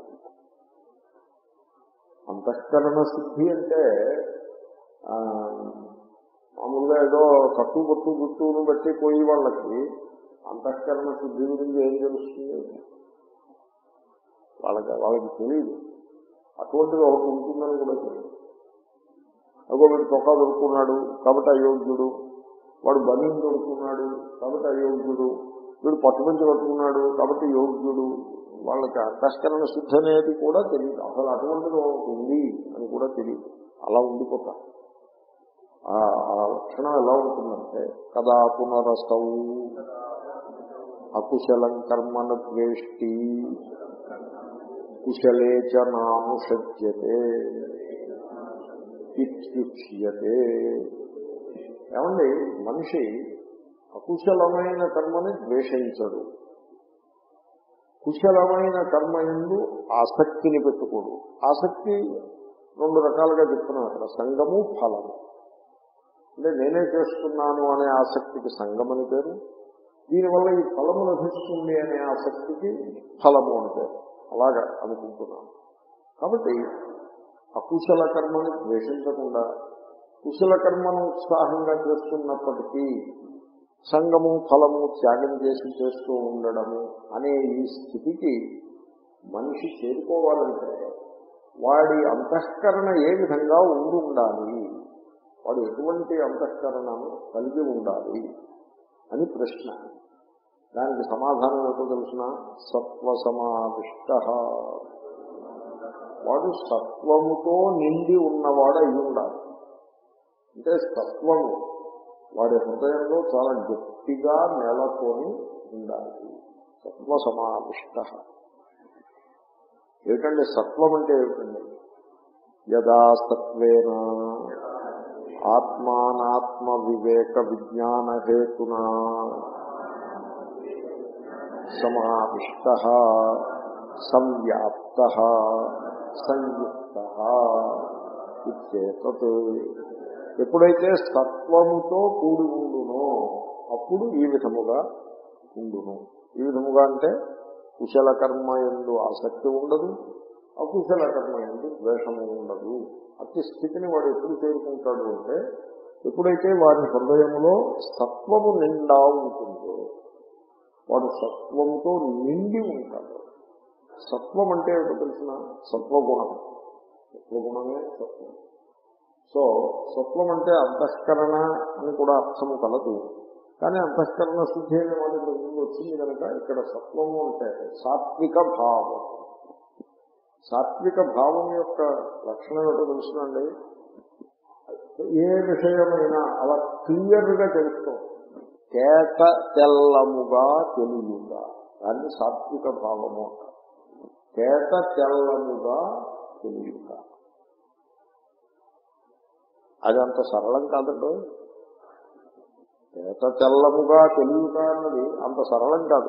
అంతఃకరణ శుద్ధి అంటే ఆ, మామూలుగా ఏదో కట్టు బొట్టు గుట్టును బట్టి పోయి వాళ్ళకి అంతఃకరణ శుద్ధి గురించి ఏం తెలుస్తుంది వాళ్ళకి వాళ్ళకి తెలియదు అటువంటిది ఒకటి ఉంటుందని కూడా తెలియదు అగో వీడు చొక్కా దొరుకుతున్నాడు కాబట్టి అయోగ్యుడు వాడు బనీని దొరుకుతున్నాడు కాబట్టి అయోగ్యుడు వీడు పట్టుమంచి కట్టుకున్నాడు కాబట్టి యోగ్యుడు వాళ్ళకి అంతఃకరణ శుద్ధి అనేది కూడా తెలియదు అసలు అటువంటిది ఒకటి ఉంది అని కూడా తెలియదు అలా ఉండిపోతారు ఆ ఆ లక్షణం ఎలా ఉంటుందంటే కదా పునరసౌ అకుశలం కర్మణ ద్వేష్టి కుశలే చ నానుషజ్యతే ఇత్యుచ్యతే ఏమండి మనిషి అకుశలమైన కర్మని ద్వేషించడు కుశలమైన కర్మ ఎందు ఆసక్తిని పెట్టుకోడు ఆసక్తి రెండు రకాలుగా చెప్తున్నాను అక్కడ సంగము ఫలము అంటే నేనే చేస్తున్నాను అనే ఆసక్తికి సంగం అని పేరు దీనివల్ల ఈ ఫలము లభిస్తుంది అనే ఆసక్తికి ఫలము అని పేరు అలాగా అనుకుంటున్నాను కాబట్టి అకుశల కర్మని ద్వేషించకుండా కుశల కర్మను ఉత్సాహంగా చేస్తున్నప్పటికీ సంగము ఫలము త్యాగం చేసి చేస్తూ ఉండడము అనే ఈ స్థితికి మనిషి చేరుకోవాలంటే వాడి అంతఃకరణ ఏ విధంగా ఉండి ఉండాలి వాడు ఎటువంటి అంతఃకరణను కలిగి ఉండాలి అని ప్రశ్న దానికి సమాధానం ఏంటో తెలిసిన సత్వ సమావిష్ట వాడు సత్వముతో నిండి ఉన్నవాడు అయి ఉండాలి అంటే సత్వము వాడి హృదయంలో చాలా గట్టిగా నెలకొని ఉండాలి సత్వ సమావిష్ట ఏమిటండి సత్వం అంటే ఏమిటండి యదా సత్వేన ఆత్మానాత్మ వివేక విజ్ఞాన హేతునా సమావిష్ట సంవ్యాప్త సంయుక్త ఇచ్చేతత్ ఎప్పుడైతే సత్వముతో కూడి ఉండునో అప్పుడు ఈ విధముగా ఉండును ఈ విధముగా అంటే కుశల కర్మ ఎందు ఆసక్తి ఉండదు అకుశల కర్మ ఎందు ద్వేషము ఉండదు అతి స్థితిని వాడు ఎప్పుడు చేరుకుంటాడు అంటే ఎప్పుడైతే వారి హృదయంలో సత్వము నిండా ఉంటుందో వాడు సత్వముతో నిండి ఉంటాడు సత్వం అంటే ఏమిటో తెలిసిన సత్వగుణం సత్వగుణమే సత్వం సో సత్వం అంటే అంతఃకరణ అని కూడా అర్థము కలదు కానీ అంతఃకరణ శుద్ధి అనే మాట ఇక్కడ ముందు వచ్చింది కనుక ఇక్కడ సత్వము అంటే సాత్విక భావం సాత్విక భావం యొక్క లక్షణం ఏమిటో తెలుసునండి ఏ విషయమైనా అలా క్లియర్గా తెలుస్తాం కేట తెల్లముగా తెలియగా దాన్ని సాత్విక భావము అంటారు కేట తెల్లముగా తెలియగా అది అంత సరళం కాదండి కేట తెల్లముగా తెలియక అన్నది అంత సరళం కాదు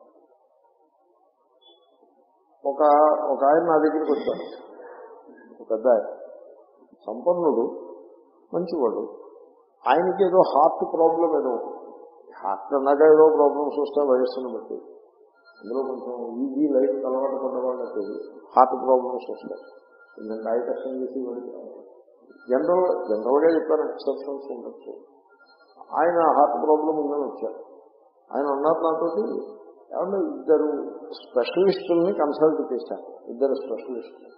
ఒక ఒక ఆయన నా దగ్గరికి వచ్చాడు ఒక పెద్ద ఆయన సంపన్నుడు మంచివాడు ఆయనకి ఏదో హార్ట్ ప్రాబ్లం ఏదో హార్ట్ అన్నాక ఏదో ప్రాబ్లమ్స్ వస్తాయి వయస్సును బట్టి అందులో కొంచెం ఈజీ లైఫ్ అలవాటు పడ్డ వాళ్ళకి హార్ట్ ప్రాబ్లమ్స్ వస్తాయి కొంచెం కాయ కష్టం చేసి జనరల్ జనరల్గా చెప్పాను ఎక్సెప్షన్స్ ఉండొచ్చు ఆయన హార్ట్ ప్రాబ్లం ఉందని వచ్చారు ఆయన ఉన్నారు నాతోటి ఏమన్నా ఇద్దరు స్పెషలిస్టుల్ని కన్సల్ట్ చేశారు ఇద్దరు స్పెషలిస్టులు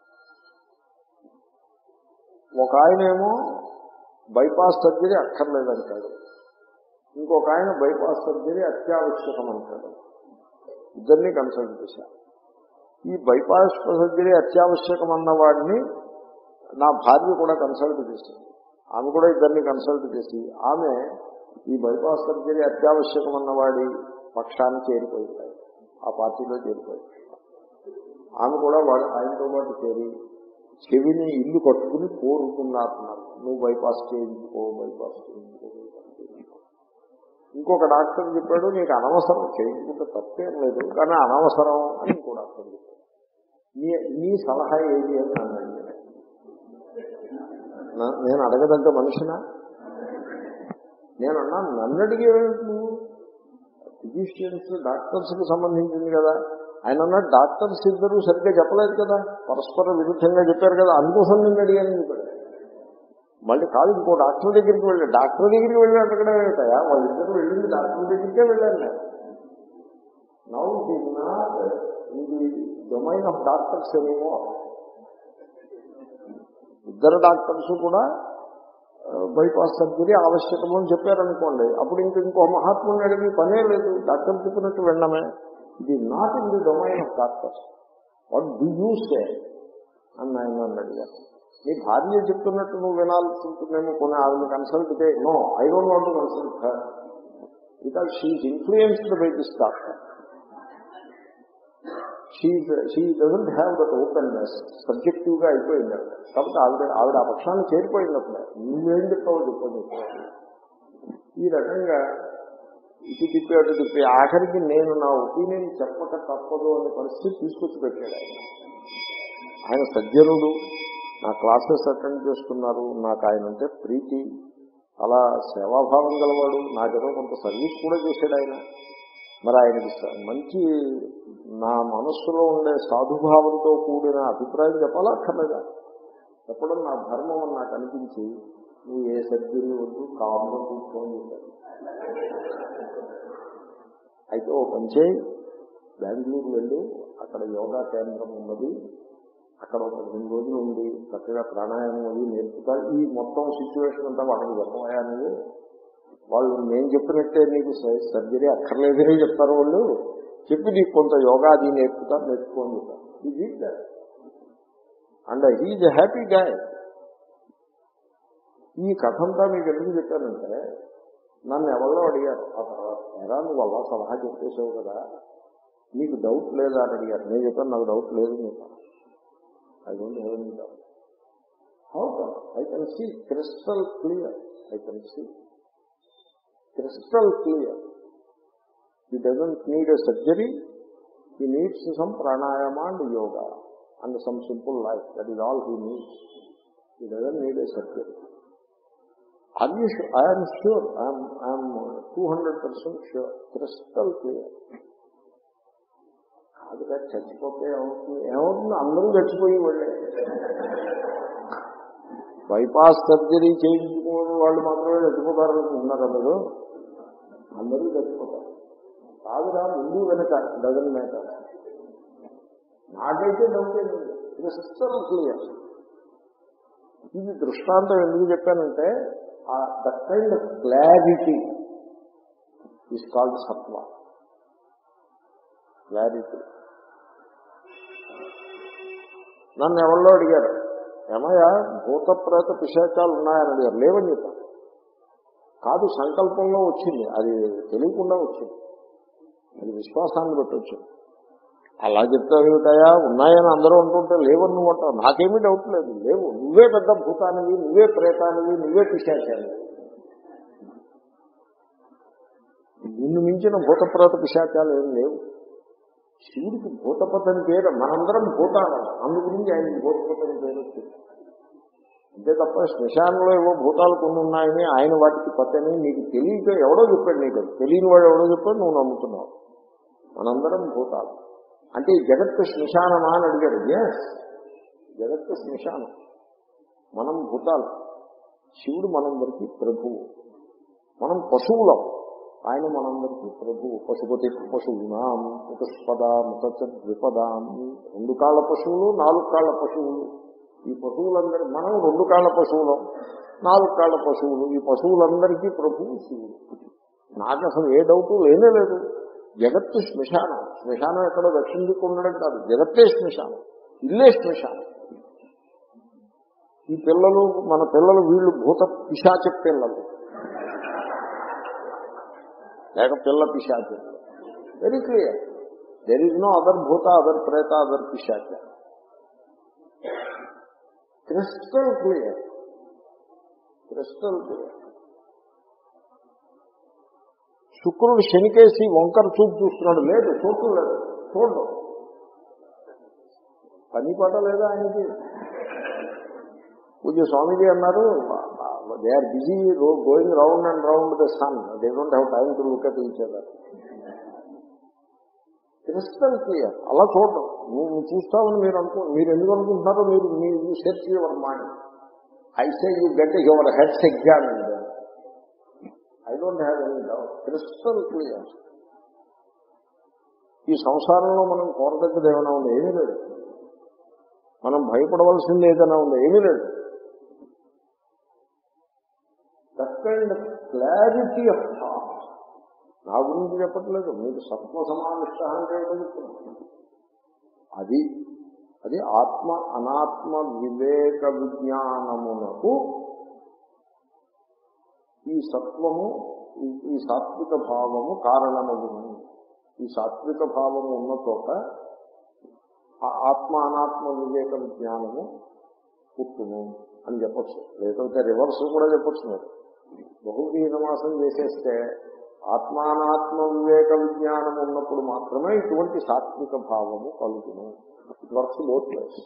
ఒక ఆయనేమో బైపాస్ సర్జరీ అక్కర్లేదంటాడు ఇంకొక ఆయన బైపాస్ సర్జరీ అత్యావశ్యకం అంటాడు ఇద్దరిని కన్సల్ట్ చేశారు ఈ బైపాస్ సర్జరీ అత్యావశ్యకం అన్న వాడిని నా భార్య కూడా కన్సల్ట్ చేసింది ఆమె కూడా ఇద్దరిని కన్సల్ట్ చేసి ఆమె ఈ బైపాస్ సర్జరీ అత్యావశ్యకం అన్నవాడి పక్షాన్ని చేరిపోయింది ఆ పార్టీలో చేరిపోయింది ఆమె కూడా వాడు ఆయనతో పాటు చేరి చెవిని ఇల్లు కట్టుకుని కోరుకున్నారు నువ్వు బైపాస్ చేయించుకో బైపాస్ చేయించుకో bypass చేయించుకో. ఇంకొక డాక్టర్ చెప్పాడు నీకు అనవసరం చేయించుకుంటే తప్పేం లేదు కానీ అనవసరం అని ఇంకో డాక్టర్ చెప్పాడు నీ నీ సలహా ఏది అని నన్ను అడిగాడు. నా- నేను అడగదగ్గ మనిషినా నేను అన్నా నన్ను అడిగేవేంటి నువ్వు ఫిజిషియన్స్ డాక్టర్స్ కి సంబంధించింది కదా ఆయన అన్నాడు డాక్టర్స్ ఇద్దరు సరిగ్గా చెప్పలేదు కదా పరస్పర విరుద్ధంగా చెప్పారు కదా అందుకోసం నిన్ను అడిగాను చెప్పాడు మళ్ళీ కాదు ఇంకో డాక్టర్ దగ్గరికి వెళ్ళాడు డాక్టర్ దగ్గరికి వెళ్ళి అడగడం ఏమిటయా వాళ్ళిద్దరు వెళ్ళింది డాక్టర్ దగ్గరికే వెళ్ళాను నేను నౌ నాట్ ఇది డొమైన్ ఆఫ్ డాక్టర్స్ ఏమో ఇద్దరు డాక్టర్స్ కూడా బైపాస్ సర్జరీ ఆవశ్యకము అని చెప్పారనుకోండి అప్పుడు ఇంక ఇంకో మహాత్ముని అడిగి పనే లేదు డాక్టర్ చెప్పినట్టు వెళ్ళడమే ఇది not in the domain of doctors what do you say అని ఆయన నన్ను అడిగారు నీ భార్య చెప్తున్నట్టు నువ్వు వినాల్సి ఉంటుందేమో కొన్ని ఆవిడ కన్సల్ట్ చే no I don't want consult her because she influenced by this doctor she doesn't have that openness subjective గా అయిపోయింది ఆవిడ. కాబట్టి ఆవిడ ఆవిడ ఆ పక్షాన్ని చేరిపోయింది అప్పుడే నువ్వేం చెప్తావో చెప్పండి ఈ రకంగా ఇటు తిప్పి అటు తిప్పి ఆఖరికి నేను నా ఒపీనియన్ చెప్పక తప్పదు అనే పరిస్థితి తీసుకొచ్చి పెట్టాడు ఆయన ఆయన సజ్జనుడు నా క్లాసెస్ అటెండ్ చేస్తున్నారు నాకు ఆయన అంటే ప్రీతి అలా సేవాభావం గలవాడు నాకేదో కొంత సర్వీస్ కూడా చేశాడు ఆయన మరి ఆయనకి స- మంచి నా మనస్సులో ఉండే సాధుభావంతో కూడిన అభిప్రాయం చెప్పాలా అక్కర్లేదా చెప్పడం నా ధర్మం అని నాకు అనిపించి నువ్వు ఏ సర్జరీ వద్దు కామ్గా కూర్చొని చెప్పారు అయితే ఓ పని చేయి బెంగళూరు వెళ్ళు అక్కడ యోగా కేంద్రం ఉన్నది అక్కడ ఒక రెండు రోజులు ఉండి చక్కగా ప్రాణాయామం అది నేర్పుతా ఈ మొత్తం సిచ్యువేషన్ అంతా వాళ్ళకి చెప్పబోయా నువ్వు వాళ్ళు నేను చెప్పినట్టే నీకు సర్జరీ అక్కర్లేదని చెప్తారు వాళ్ళు చెప్పి నీకు కొంత యోగా అది నేర్పుతా నేర్చుకోని చెప్తారు ఇది అండ్ హీజ్ హ్యాపీ గాయ్ ఈ కథ అంతా మీకు ఎందుకు చెప్పానంటే నన్ను ఎవరో అడిగారు ఆ తర్వాత ఎరా నువ్వు అలా సలహా చెప్పేసావు కదా నీకు డౌట్ లేదా అని అడిగారు నేను చెప్పాను నాకు డౌట్ లేదు అని చెప్పాను I don't have any doubt how I can see crystal clear I can see crystal clear he doesn't need a surgery he needs some pranayama and yoga and some simple life that is all he needs he doesn't need a surgery are you sure i am sure i am i am 200% sure crystal clear కాదుగా చచ్చిపోతే ఏమవుతుంది ఏమవుతుంది అందరూ చచ్చిపోయి వాళ్ళే bypass surgery చేయించుకునే వాళ్ళు మాత్రమే చచ్చిపోతారనుకుంటున్నారా మీరు అందరూ చచ్చిపోతారు కాదురా ముందు వెనక డజన్ మేటర్ నాకైతే డౌట్ ఏంటి క్రిస్టల్ క్లియర్ ఇది దృష్టాంతం ఎందుకు చెప్పానంటే that kind of clarity is called sattva clarity నన్ను ఎవరిలో అడిగారు ఏమయ్యా భూత ప్రేత పిశాచాలు ఉన్నాయని అడిగారు లేవని చెప్పాను కాదు సంకల్పంలో వచ్చింది అది తెలియకుండా వచ్చింది అది విశ్వాసాన్ని బట్టి వచ్చింది అలా చెప్తావుతాయా ఉన్నాయని అందరూ అంటుంటే లేవని నువ్వు అంటావు నాకేమీ డౌట్ లేదు లేవు నువ్వే పెద్ద భూతానివి నువ్వే ప్రేతానివి నువ్వే పిశాచానివి నిన్ను మించిన భూతప్రేత పిశాచాలు ఏం లేవు శివుడికి భూతపతి అని పేరు మనందరం భూతానం అందు గురించి ఆయనకి భూతపతి అని పేరు వచ్చింది అంతే తప్ప శ్మశానంలో ఏవో భూతాలు కొన్ని ఉన్నాయని ఆయన వాటికి పతని నీకు తెలియక ఎవడో చెప్పాడు నీకు తెలియని వాడు ఎవడో చెప్పాడు నువ్వు నమ్ముతున్నావు మనందరం భూతాలు అంటే ఈ జగత్తు శ్మశానమా అని అడిగాడు ఎస్ జగత్తు శ్మశానం మనం భూతాలు శివుడు మనందరికీ ప్రభువు మనం పశువులం ఆయన మనందరికీ ప్రభువు పశుపతి పశువునాం చతుష్పదాం ద్విపదాం రెండు కాళ్ళ పశువులు నాలుగు కాళ్ళ పశువులు ఈ పశువులందరూ మనం రెండు కాళ్ళ పశువులం నాలుగు కాళ్ళ పశువులు ఈ పశువులందరికీ ప్రభువు శివుడు నాకు అసలు ఏ డౌట్ లేనే లేదు జగత్తు శ్మశానం శ్మశానం ఎక్కడో దక్షిణ దిక్కు ఉండడం కాదు జగత్తే శ్మశానం ఇల్లే శ్మశానం ఈ పిల్లలు మన పిల్లలు వీళ్ళు భూత పిశాచ పిల్లలు లేక పిల్ల పిశాచ very clear there is no other భూత అదర్ ప్రేత అదర్ పిశాచ క్రిస్టల్ క్లియర్ క్రిస్టల్ క్లియర్ శుక్రుడు శనికేసి వంకర చూపు చూస్తున్నాడు లేదు చూడటం లేదు చూడడం పని పాట లేదా ఆయనకి పూజ స్వామీజీ అన్నారు they are busy going round and round the sun they don't have time to look at each other crystal clear అలా చూడటం నువ్వు నువ్వు చూస్తావని మీరు అనుకో మీరు ఎందుకు అనుకుంటున్నారో మీరు మీరు search your mind I say you get your heads exam I don't have any doubt crystal clear ఈ సంసారంలో మనం కోరదగ్గది ఏమైనా ఉంది ఏమీ లేదు మనం భయపడవలసింది ఏదైనా ఉంది ఏమీ లేదు that kind clarity of thought నా గురించి చెప్పట్లేదు మీకు సత్వ సమావిష్ట అంటే ఏమిటో చెప్తున్నాను అది అది ఆత్మ అనాత్మ వివేక విజ్ఞానమునకు ఈ సత్వము ఈ- ఈ సాత్విక భావము కారణమగును ఈ సాత్విక భావము ఉన్న చోట ఆ ఆత్మ అనాత్మ వివేక విజ్ఞానము పుట్టును అని చెప్పచ్చు లేకపోతే రివర్స్ కూడా చెప్పచ్చు మీరు బహువీనమాసం చేసేస్తే ఆత్మానాత్మ వివేక విజ్ఞానం ఉన్నప్పుడు మాత్రమే ఇటువంటి సాత్విక భావము కలుగును ఇట్ వర్క్స్ బోత్ ప్లేస్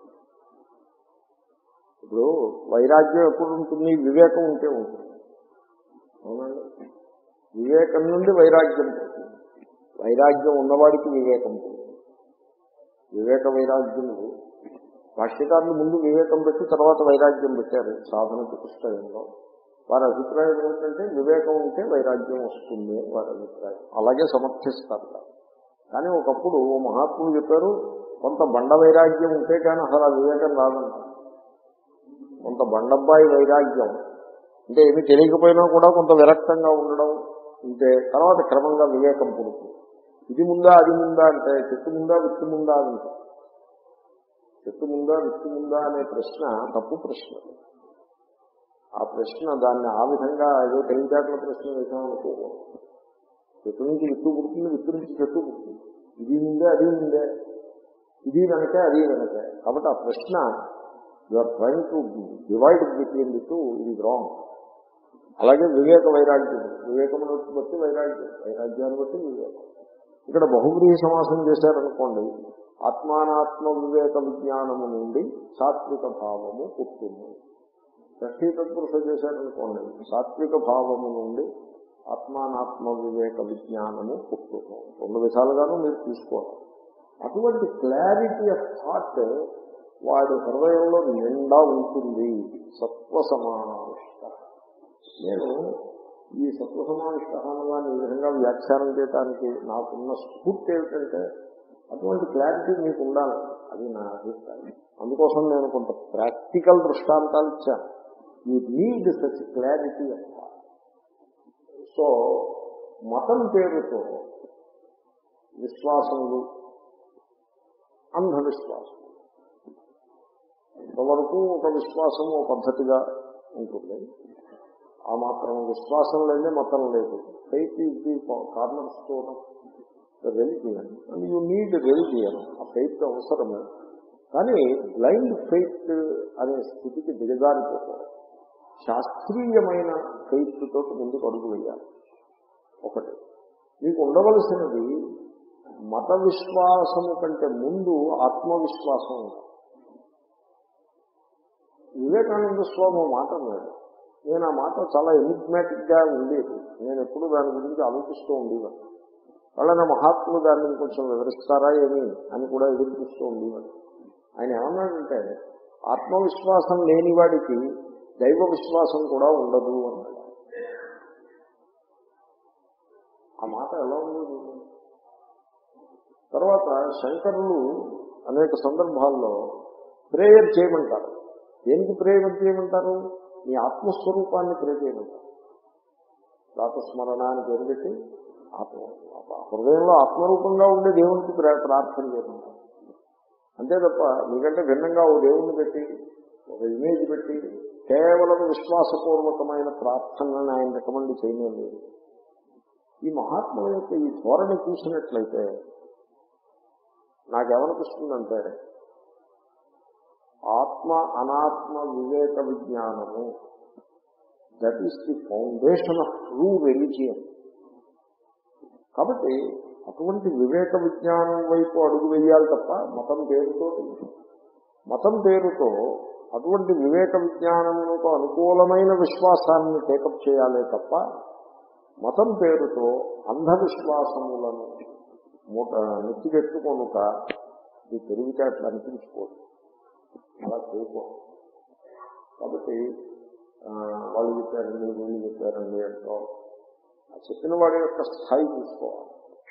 ఇప్పుడు వైరాగ్యం ఎప్పుడు ఉంటుంది వివేకం ఉంటే ఉంటుంది అవునండి వివేకం నుండి వైరాగ్యం పుడుతుంది వైరాగ్యం ఉన్నవాడికి వివేకం పుడుతుంది వివేక వైరాగ్యములు భాష్యకారులు ముందు వివేకం పెట్టి తర్వాత వైరాగ్యం పెట్టారు సాధన చతుష్టయంలో వారి అభిప్రాయం ఏంటంటే వివేకం ఉంటే వైరాగ్యం వస్తుంది అని వారి అభిప్రాయం అలాగే సమర్థిస్తారు కానీ ఒకప్పుడు ఓ మహాత్ములు చెప్పారు కొంత బండ వైరాగ్యం ఉంటే కానీ అసలు ఆ వివేకం రాదంట కొంత బండబ్బాయి వైరాగ్యం అంటే ఏమి తెలియకపోయినా కూడా కొంత విరక్తంగా ఉండడం ఉంటే తర్వాత క్రమంగా వివేకం పుడుతుంది ఇది ముందా అది ముందా అంటే చెట్టు ముందా విత్తు ముందా అని ఉంటుంది. చెట్టు ముందా విత్తు ముందా అనే ప్రశ్న తప్పు ప్రశ్న ఆ ప్రశ్న దాన్ని ఆ విధంగా ఏదో తెలివితేటల ప్రశ్న వేసామనుకోకూడదు చెట్టు నుంచి విత్తు పుడుతుంది విత్తు నుంచి చెట్టు పుడుతుంది ఇది ముందే అది ముందే ఇది వెనకే అది వెనకే కాబట్టి ఆ ప్రశ్న you are trying to divide between the two ఇది రాంగ్ అలాగే వివేక వైరాగ్యం వివేకమును బట్టి వైరాగ్యం వైరాగ్యాన్ని బట్టి వివేకం ఇక్కడ బహువ్రీహి సమాసం చేశారనుకోండి ఆత్మానాత్మ వివేక విజ్ఞానము నుండి సాత్విక భావము పుట్టింది షష్ఠీ తత్పురుష చేశారనుకోండి సాత్విక భావము నుండి ఆత్మానాత్మ వివేక విజ్ఞానము పుట్టును రెండు విధాలుగాను మీరు తీసుకోవాలి అటువంటి క్లారిటీ ఆఫ్ థాట్ వాడి హృదయంలో నిండా ఉంటుంది సత్వ సమావిష్ట నేను ఈ సత్వ సమావిష్ట అనగానే ఈ విధంగా వ్యాఖ్యానం చేయడానికి నాకున్న స్ఫూర్తి ఏమిటంటే అటువంటి క్లారిటీ మీకు ఉండాలి అది నా అభిప్రాయం అందుకోసం నేను కొంత ప్రాక్టికల్ దృష్టాంతాలు ఇచ్చాను you need such clarity of so మతం పేరుతో విశ్వాసములు అంధవిశ్వాసం ఇంతవరకు ఒక విశ్వాసం ఒక పద్ధతిగా ఉంటుంది ఆ మాత్రం విశ్వాసం లేదే మతం లేదు faith is the corner stone religion and you need religion ఆ ఫెయిత్ అవసరమే కానీ బ్లైండ్ ఫెయిత్ అనే స్థితికి దిగజారిపోకూడదు శాస్త్రీయమైన ఫెయిత్ తోటి ముందుకు అడుగు వేయాలి ఒకటి మీకు ఉండవలసినది మత విశ్వాసము కంటే ముందు ఆత్మవిశ్వాసం ఉంది వివేకానంద స్వామి ఓ మాట అన్నాడు నేను ఆ మాట చాలా ఎనిగ్మాటిక్ గా ఉండేది నేను ఎప్పుడు దాని గురించి ఆలోచిస్తూ ఉండేవాడు వాళ్ళని మహాత్ములు దాన్ని కొంచెం వివరిస్తారా ఏమి అని కూడా ఎదురు చూస్తూ ఉండేవాడు ఆయన ఏమన్నాడంటే ఆత్మవిశ్వాసం లేని వాడికి దైవ విశ్వాసం కూడా ఉండదు అన్నాడు ఆ మాట ఎలా ఉంది మీకు? తర్వాత శంకరులు అనేక సందర్భాల్లో ప్రేయర్ చేయమంటారు దేనికి ప్రేయర్ చేయమంటారు మీ ఆత్మస్వరూపాన్ని ప్రే చేయమంటారు ప్రాతస్మరణ అని పేరు పెట్టి ఆత్మ హృదయంలో ఆత్మరూపంగా ఉండే దేవునికి ప్రా- ప్రార్థన చేయమంటారు అంతే తప్ప మీకంటే భిన్నంగా ఓ దేవుణ్ణి పెట్టి ఒక ఇమేజ్ పెట్టి కేవలం విశ్వాసపూర్వకమైన ప్రార్థనని ఆయన రికమెండ్ చేయడం లేదు ఈ మహాత్ముల యొక్క ఈ ధోరణి చూసినట్లయితే నాకేమనిపిస్తుందంటే ఆత్మ అనాత్మ వివేక విజ్ఞానము that is the foundation of true religion కాబట్టి అటువంటి వివేక విజ్ఞానం వైపు అడుగు వేయాలి తప్ప మతం పేరుతో మతం పేరుతో అటువంటి వివేక విజ్ఞానములకు అనుకూలమైన విశ్వాసాన్ని టేకప్ చేయాలే తప్ప మతం పేరుతో అంధవిశ్వాసములను మూట నెత్తికెట్టుకొనుక ఇది తెలివితేటలు అనిపించుకోదు అలా చేయకూడదు కాబట్టి ఆ, వాళ్ళు చెప్పారండి వీళ్ళు చెప్పారండి అంటో ఆ చెప్పిన వాడి యొక్క స్థాయి చూసుకోవాలి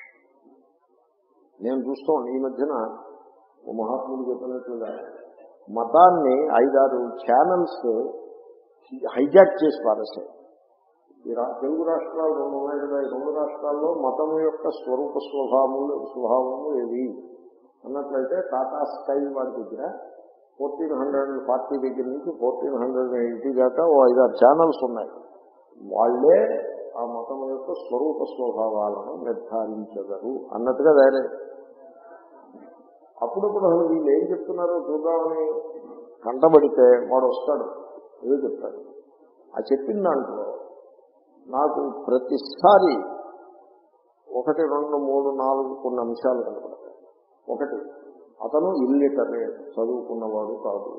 నేను చూస్తాను ఈ మధ్యన ఓ మహాత్ముడు చెప్పినట్లుగా మతాన్ని ఐదారు ఛానల్స్ హైజాక్ చేసి పారేశాయి ఈ రా- తెలుగు రాష్ట్రాలు రెండు ఉన్నాయి కదా ఈ రెండు రాష్ట్రాల్లో మతం యొక్క స్వరూప స్వభావములు స్వభావము ఏది అన్నట్లయితే టాటా స్కై వాడి దగ్గర ఫోర్టీన్ హండ్రెడ్ ఫార్టీ దగ్గర నుంచి ఫోర్టీన్ హండ్రెడ్ ఎయిటీ దాకా ఓ ఐదారు ఛానల్స్ ఉన్నాయి వాళ్ళే ఆ మతం యొక్క స్వరూప స్వభావాలను నిర్ధారించగలరు అన్నట్టుగా తయారై అప్పుడప్పుడు అసలు వీళ్ళు ఏం చెప్తున్నారో చూద్దామని కంటబడితే వాడు వస్తాడు ఏదో చెప్తాడు ఆ చెప్పిన దాంట్లో నాకు ప్రతిసారి ఒకటి రెండు మూడు నాలుగు కొన్ని అంశాలు కనపడతాయి ఒకటి అతను ఇల్లిటరేట్ చదువుకున్నవాడు కాదు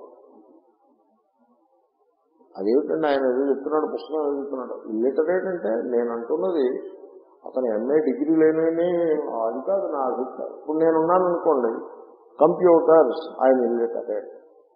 అదేమిటండి ఆయన ఏదో చెప్తున్నాడు పుస్తకం ఏదో చెప్తున్నాడు ఇల్లిటరేట్ అంటే నేను అంటున్నది అతను ఎంఏ డిగ్రీ లేనని అది కాదు నా అభిప్రాయం ఇప్పుడు నేను ఉన్నాను అనుకోండి కంప్యూటర్స్ ఆయన illiterate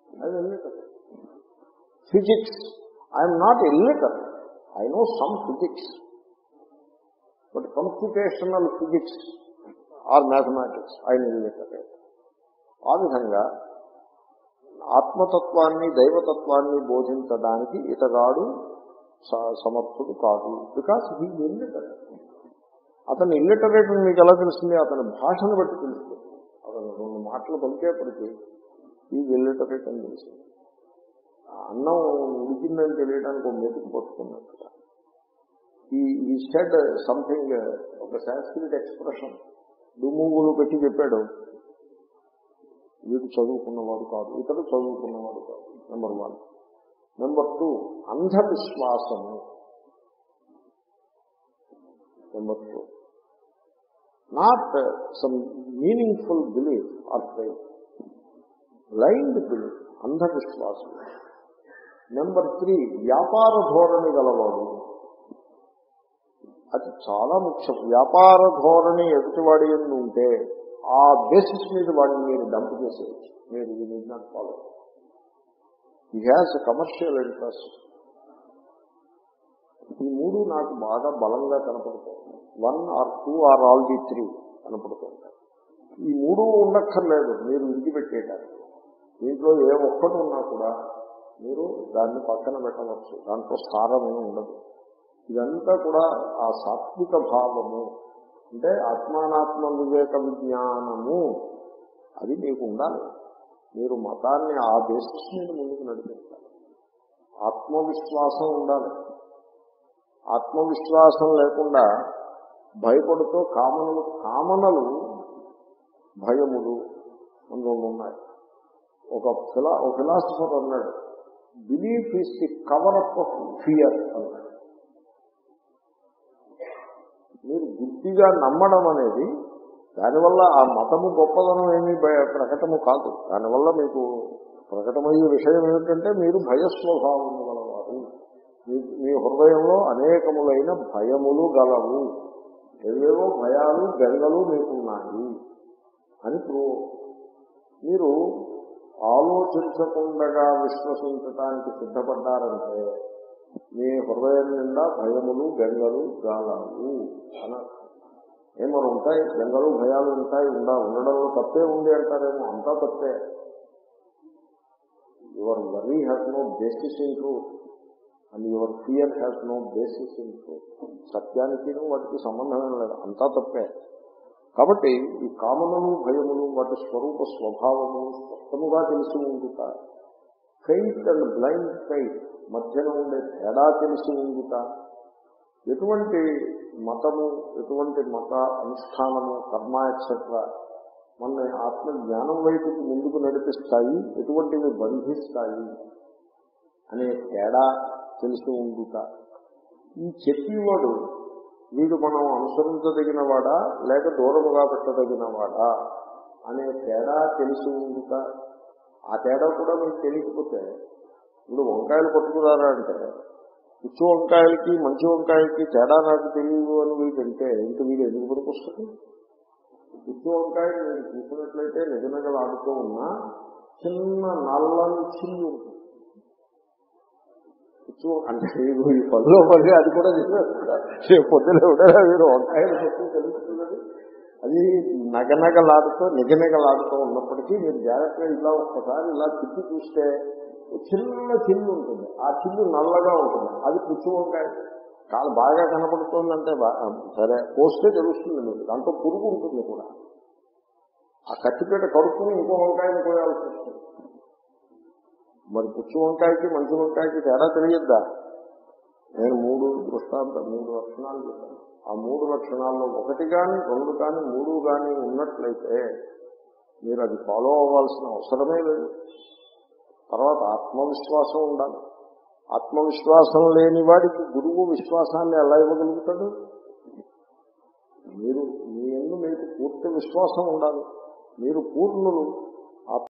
I'm illiterate physics I'm not illiterate I know some physics but computational physics or mathematics I'm illiterate ఆ విధంగా ఆత్మతత్వాన్ని దైవతత్వాన్ని బోధించడానికి ఇతగాడు స- సమర్థుడు కాదు బికాస్ హీ ఇల్లిటరేట్ అతను ఇల్లిటరేట్ మీకు ఎలా తెలిసింది అతని భాషను బట్టి తెలుస్తుంది అతను రెండు మాటలు పలికేపటికి ఈ ఇల్లిటరేట్ అని తెలిసింది ఆ అన్నం ఉడికిందని తెలియడానికి ఒక మెతుకు పట్టుకున్నట్టుగా ఈ ఈ షెడ్ సంథింగ్ ఒక సాంస్క్రిట్ ఎక్స్ప్రెషన్ దుమ్ముగులు పెట్టి చెప్పాడు వీడు చదువుకున్నవాడు కాదు ఇతడు చదువుకున్నవాడు కాదు నెంబర్ వన్ నెంబర్ టూ అంధవిశ్వాసము number two not some meaningful belief or faith blind belief అంధవిశ్వాసం నెంబర్ త్రీ వ్యాపార ధోరణి గలవాడు అది చాలా ముఖ్యం వ్యాపార ధోరణి ఎదుటివాడి ఎందు ఉంటే ఆ బేసిస్ మీద వాడిని మీరు డంప్ చేసేయచ్చు మీరు యూ నీడ్ నాట్ ఫాలో ఈ హ్యాస్ కమర్షియల్ ఇంట్రెస్ట్ ఈ మూడు నాకు బాగా బలంగా కనపడుతాయి one or two or all the three కనపడుతుంటాయి ఈ మూడు ఉండక్కర్లేదు మీరు విడిచిపెట్టేయడానికి దీంట్లో ఏ ఒక్కటి ఉన్నా కూడా మీరు దాన్ని పక్కన పెట్టవచ్చు దాంట్లో సారమే ఉండదు ఇదంతా కూడా ఆ సాత్విక భావము అంటే ఆత్మానాత్మ వివేక విజ్ఞానము అది మీకు ఉండాలి మీరు మతాన్ని ఆ బేసిస్ మీద ముందుకు నడిపించాలి ఆత్మవిశ్వాసం ఉండాలి ఆత్మవిశ్వాసం లేకుండా భయపడుతూ కామనలు కామనలు భయములు అని రెండు ఉన్నాయి ఒక ఫిలా ఒక ఫిలాసఫర్ అన్నాడు belief is the cover up of fear అన్నాడు మీరు గుడ్డిగా నమ్మడం అనేది దానివల్ల ఆ మతము గొప్పదనం ఏమీ భయ- ప్రకటము కాదు దానివల్ల మీకు ప్రకటమయ్యే విషయం ఏమిటంటే మీరు భయస్వభావం గలవారు మీ- మీ హృదయంలో అనేకములైన భయములు గలవు ఏవేవో భయాలు గంగలు మీకున్నాయి అని ప్రూవ్ మీరు ఆలోచించకుండా విశ్వసించటానికి సిద్ధపడ్డారంటే మీ హృదయం నిండా భయములు గంగలు గాలవు అని అర్థం. ఏం మరి ఉంటాయి గంగలు భయాలు ఉంటాయి ఉండా ఉండడంలో తప్పే ఉంది అంటారేమో అంతా తప్పే your worry has no basis in truth and your fear has no basis in truth సత్యానికి వాటికి సంబంధం లేదు అంతా తప్పే కాబట్టి ఈ కామనలు భయములు వాటి స్వరూప స్వభావము స్పష్టముగా తెలిసి ఉండుట ఫెయిత్ అండ్ బ్లైండ్ ఫెయిత్ మధ్యన ఉండే తేడా తెలిసి ఉండుట ఎటువంటి మతము ఎటువంటి మత అనుష్ఠానము కర్మ ఎక్సెట్రా మన ఆత్మ జ్ఞానం వైపుకి ముందుకు నడిపిస్తాయి ఎటువంటివి బంధిస్తాయి అనే తేడా తెలిసి ఉండుట ఈ చెప్పేవాడు వీడు మనం అనుసరించదగినవాడా లేక దూరముగా పెట్టదగినవాడా అనే తేడా తెలిసి ఉండుట ఆ తేడా కూడా మీకు తెలియకపోతే ఇప్పుడు వంకాయలు పట్టుకున్నారా అంటే పిచ్చి వంకాయలకి మంచి వంకాయలకి తేడా నాకు తెలియదు అని వీడంటే ఇంక వీడు ఎందుకు పడుకొస్తుంది పిచ్చి వంకాయ మీరు చూసినట్లయితే నిజనగలు ఆడుతూ ఉన్నా చిన్న నల్లని చిల్లు ఉంటుంది పిచ్చు అంటే మీరు ఈ పనిలో పని అది కూడా చెప్పేస్తున్నారు రేపు పొద్దున ఎవడైనా మీరు వంకాయలు చెప్పి తెలుస్తున్నది అది నగనగలాడుతూ నిగనగలాడుతూ ఉన్నప్పటికీ మీరు జాగ్రత్తగా ఇలా ఒక్కసారి ఇలా తిప్పి చూస్తే ఒక చిన్న చిల్లు ఉంటుంది ఆ చిల్లు నల్లగా ఉంటుంది అది పుచ్చు వంకాయ కాలు బాగా కనపడుతుందంటే బా- సరే పోస్తే తెలుస్తుంది మీకు దాంట్లో పురుగు ఉంటుంది కూడా ఆ కత్తిపేట కడుక్కుని ఇంకో వంకాయని కోయాల్సి వస్తుంది మరి పుచ్చు వంకాయకి మంచి వంకాయకి తేడా తెలియద్దా నేను మూడు దృష్టాంత మూడు లక్షణాలు చెప్పాను ఆ మూడు లక్షణాల్లో ఒకటి కానీ రెండు కానీ మూడు కానీ ఉన్నట్లయితే మీరు అది ఫాలో అవ్వాల్సిన అవసరమే లేదు తర్వాత ఆత్మవిశ్వాసం ఉండాలి ఆత్మవిశ్వాసం లేని వాడికి గురువు విశ్వాసాన్ని ఎలా ఇవ్వగలుగుతాడు మీరు మీ ఎందు మీకు పూర్తి విశ్వాసం ఉండాలి మీరు పూర్ణులు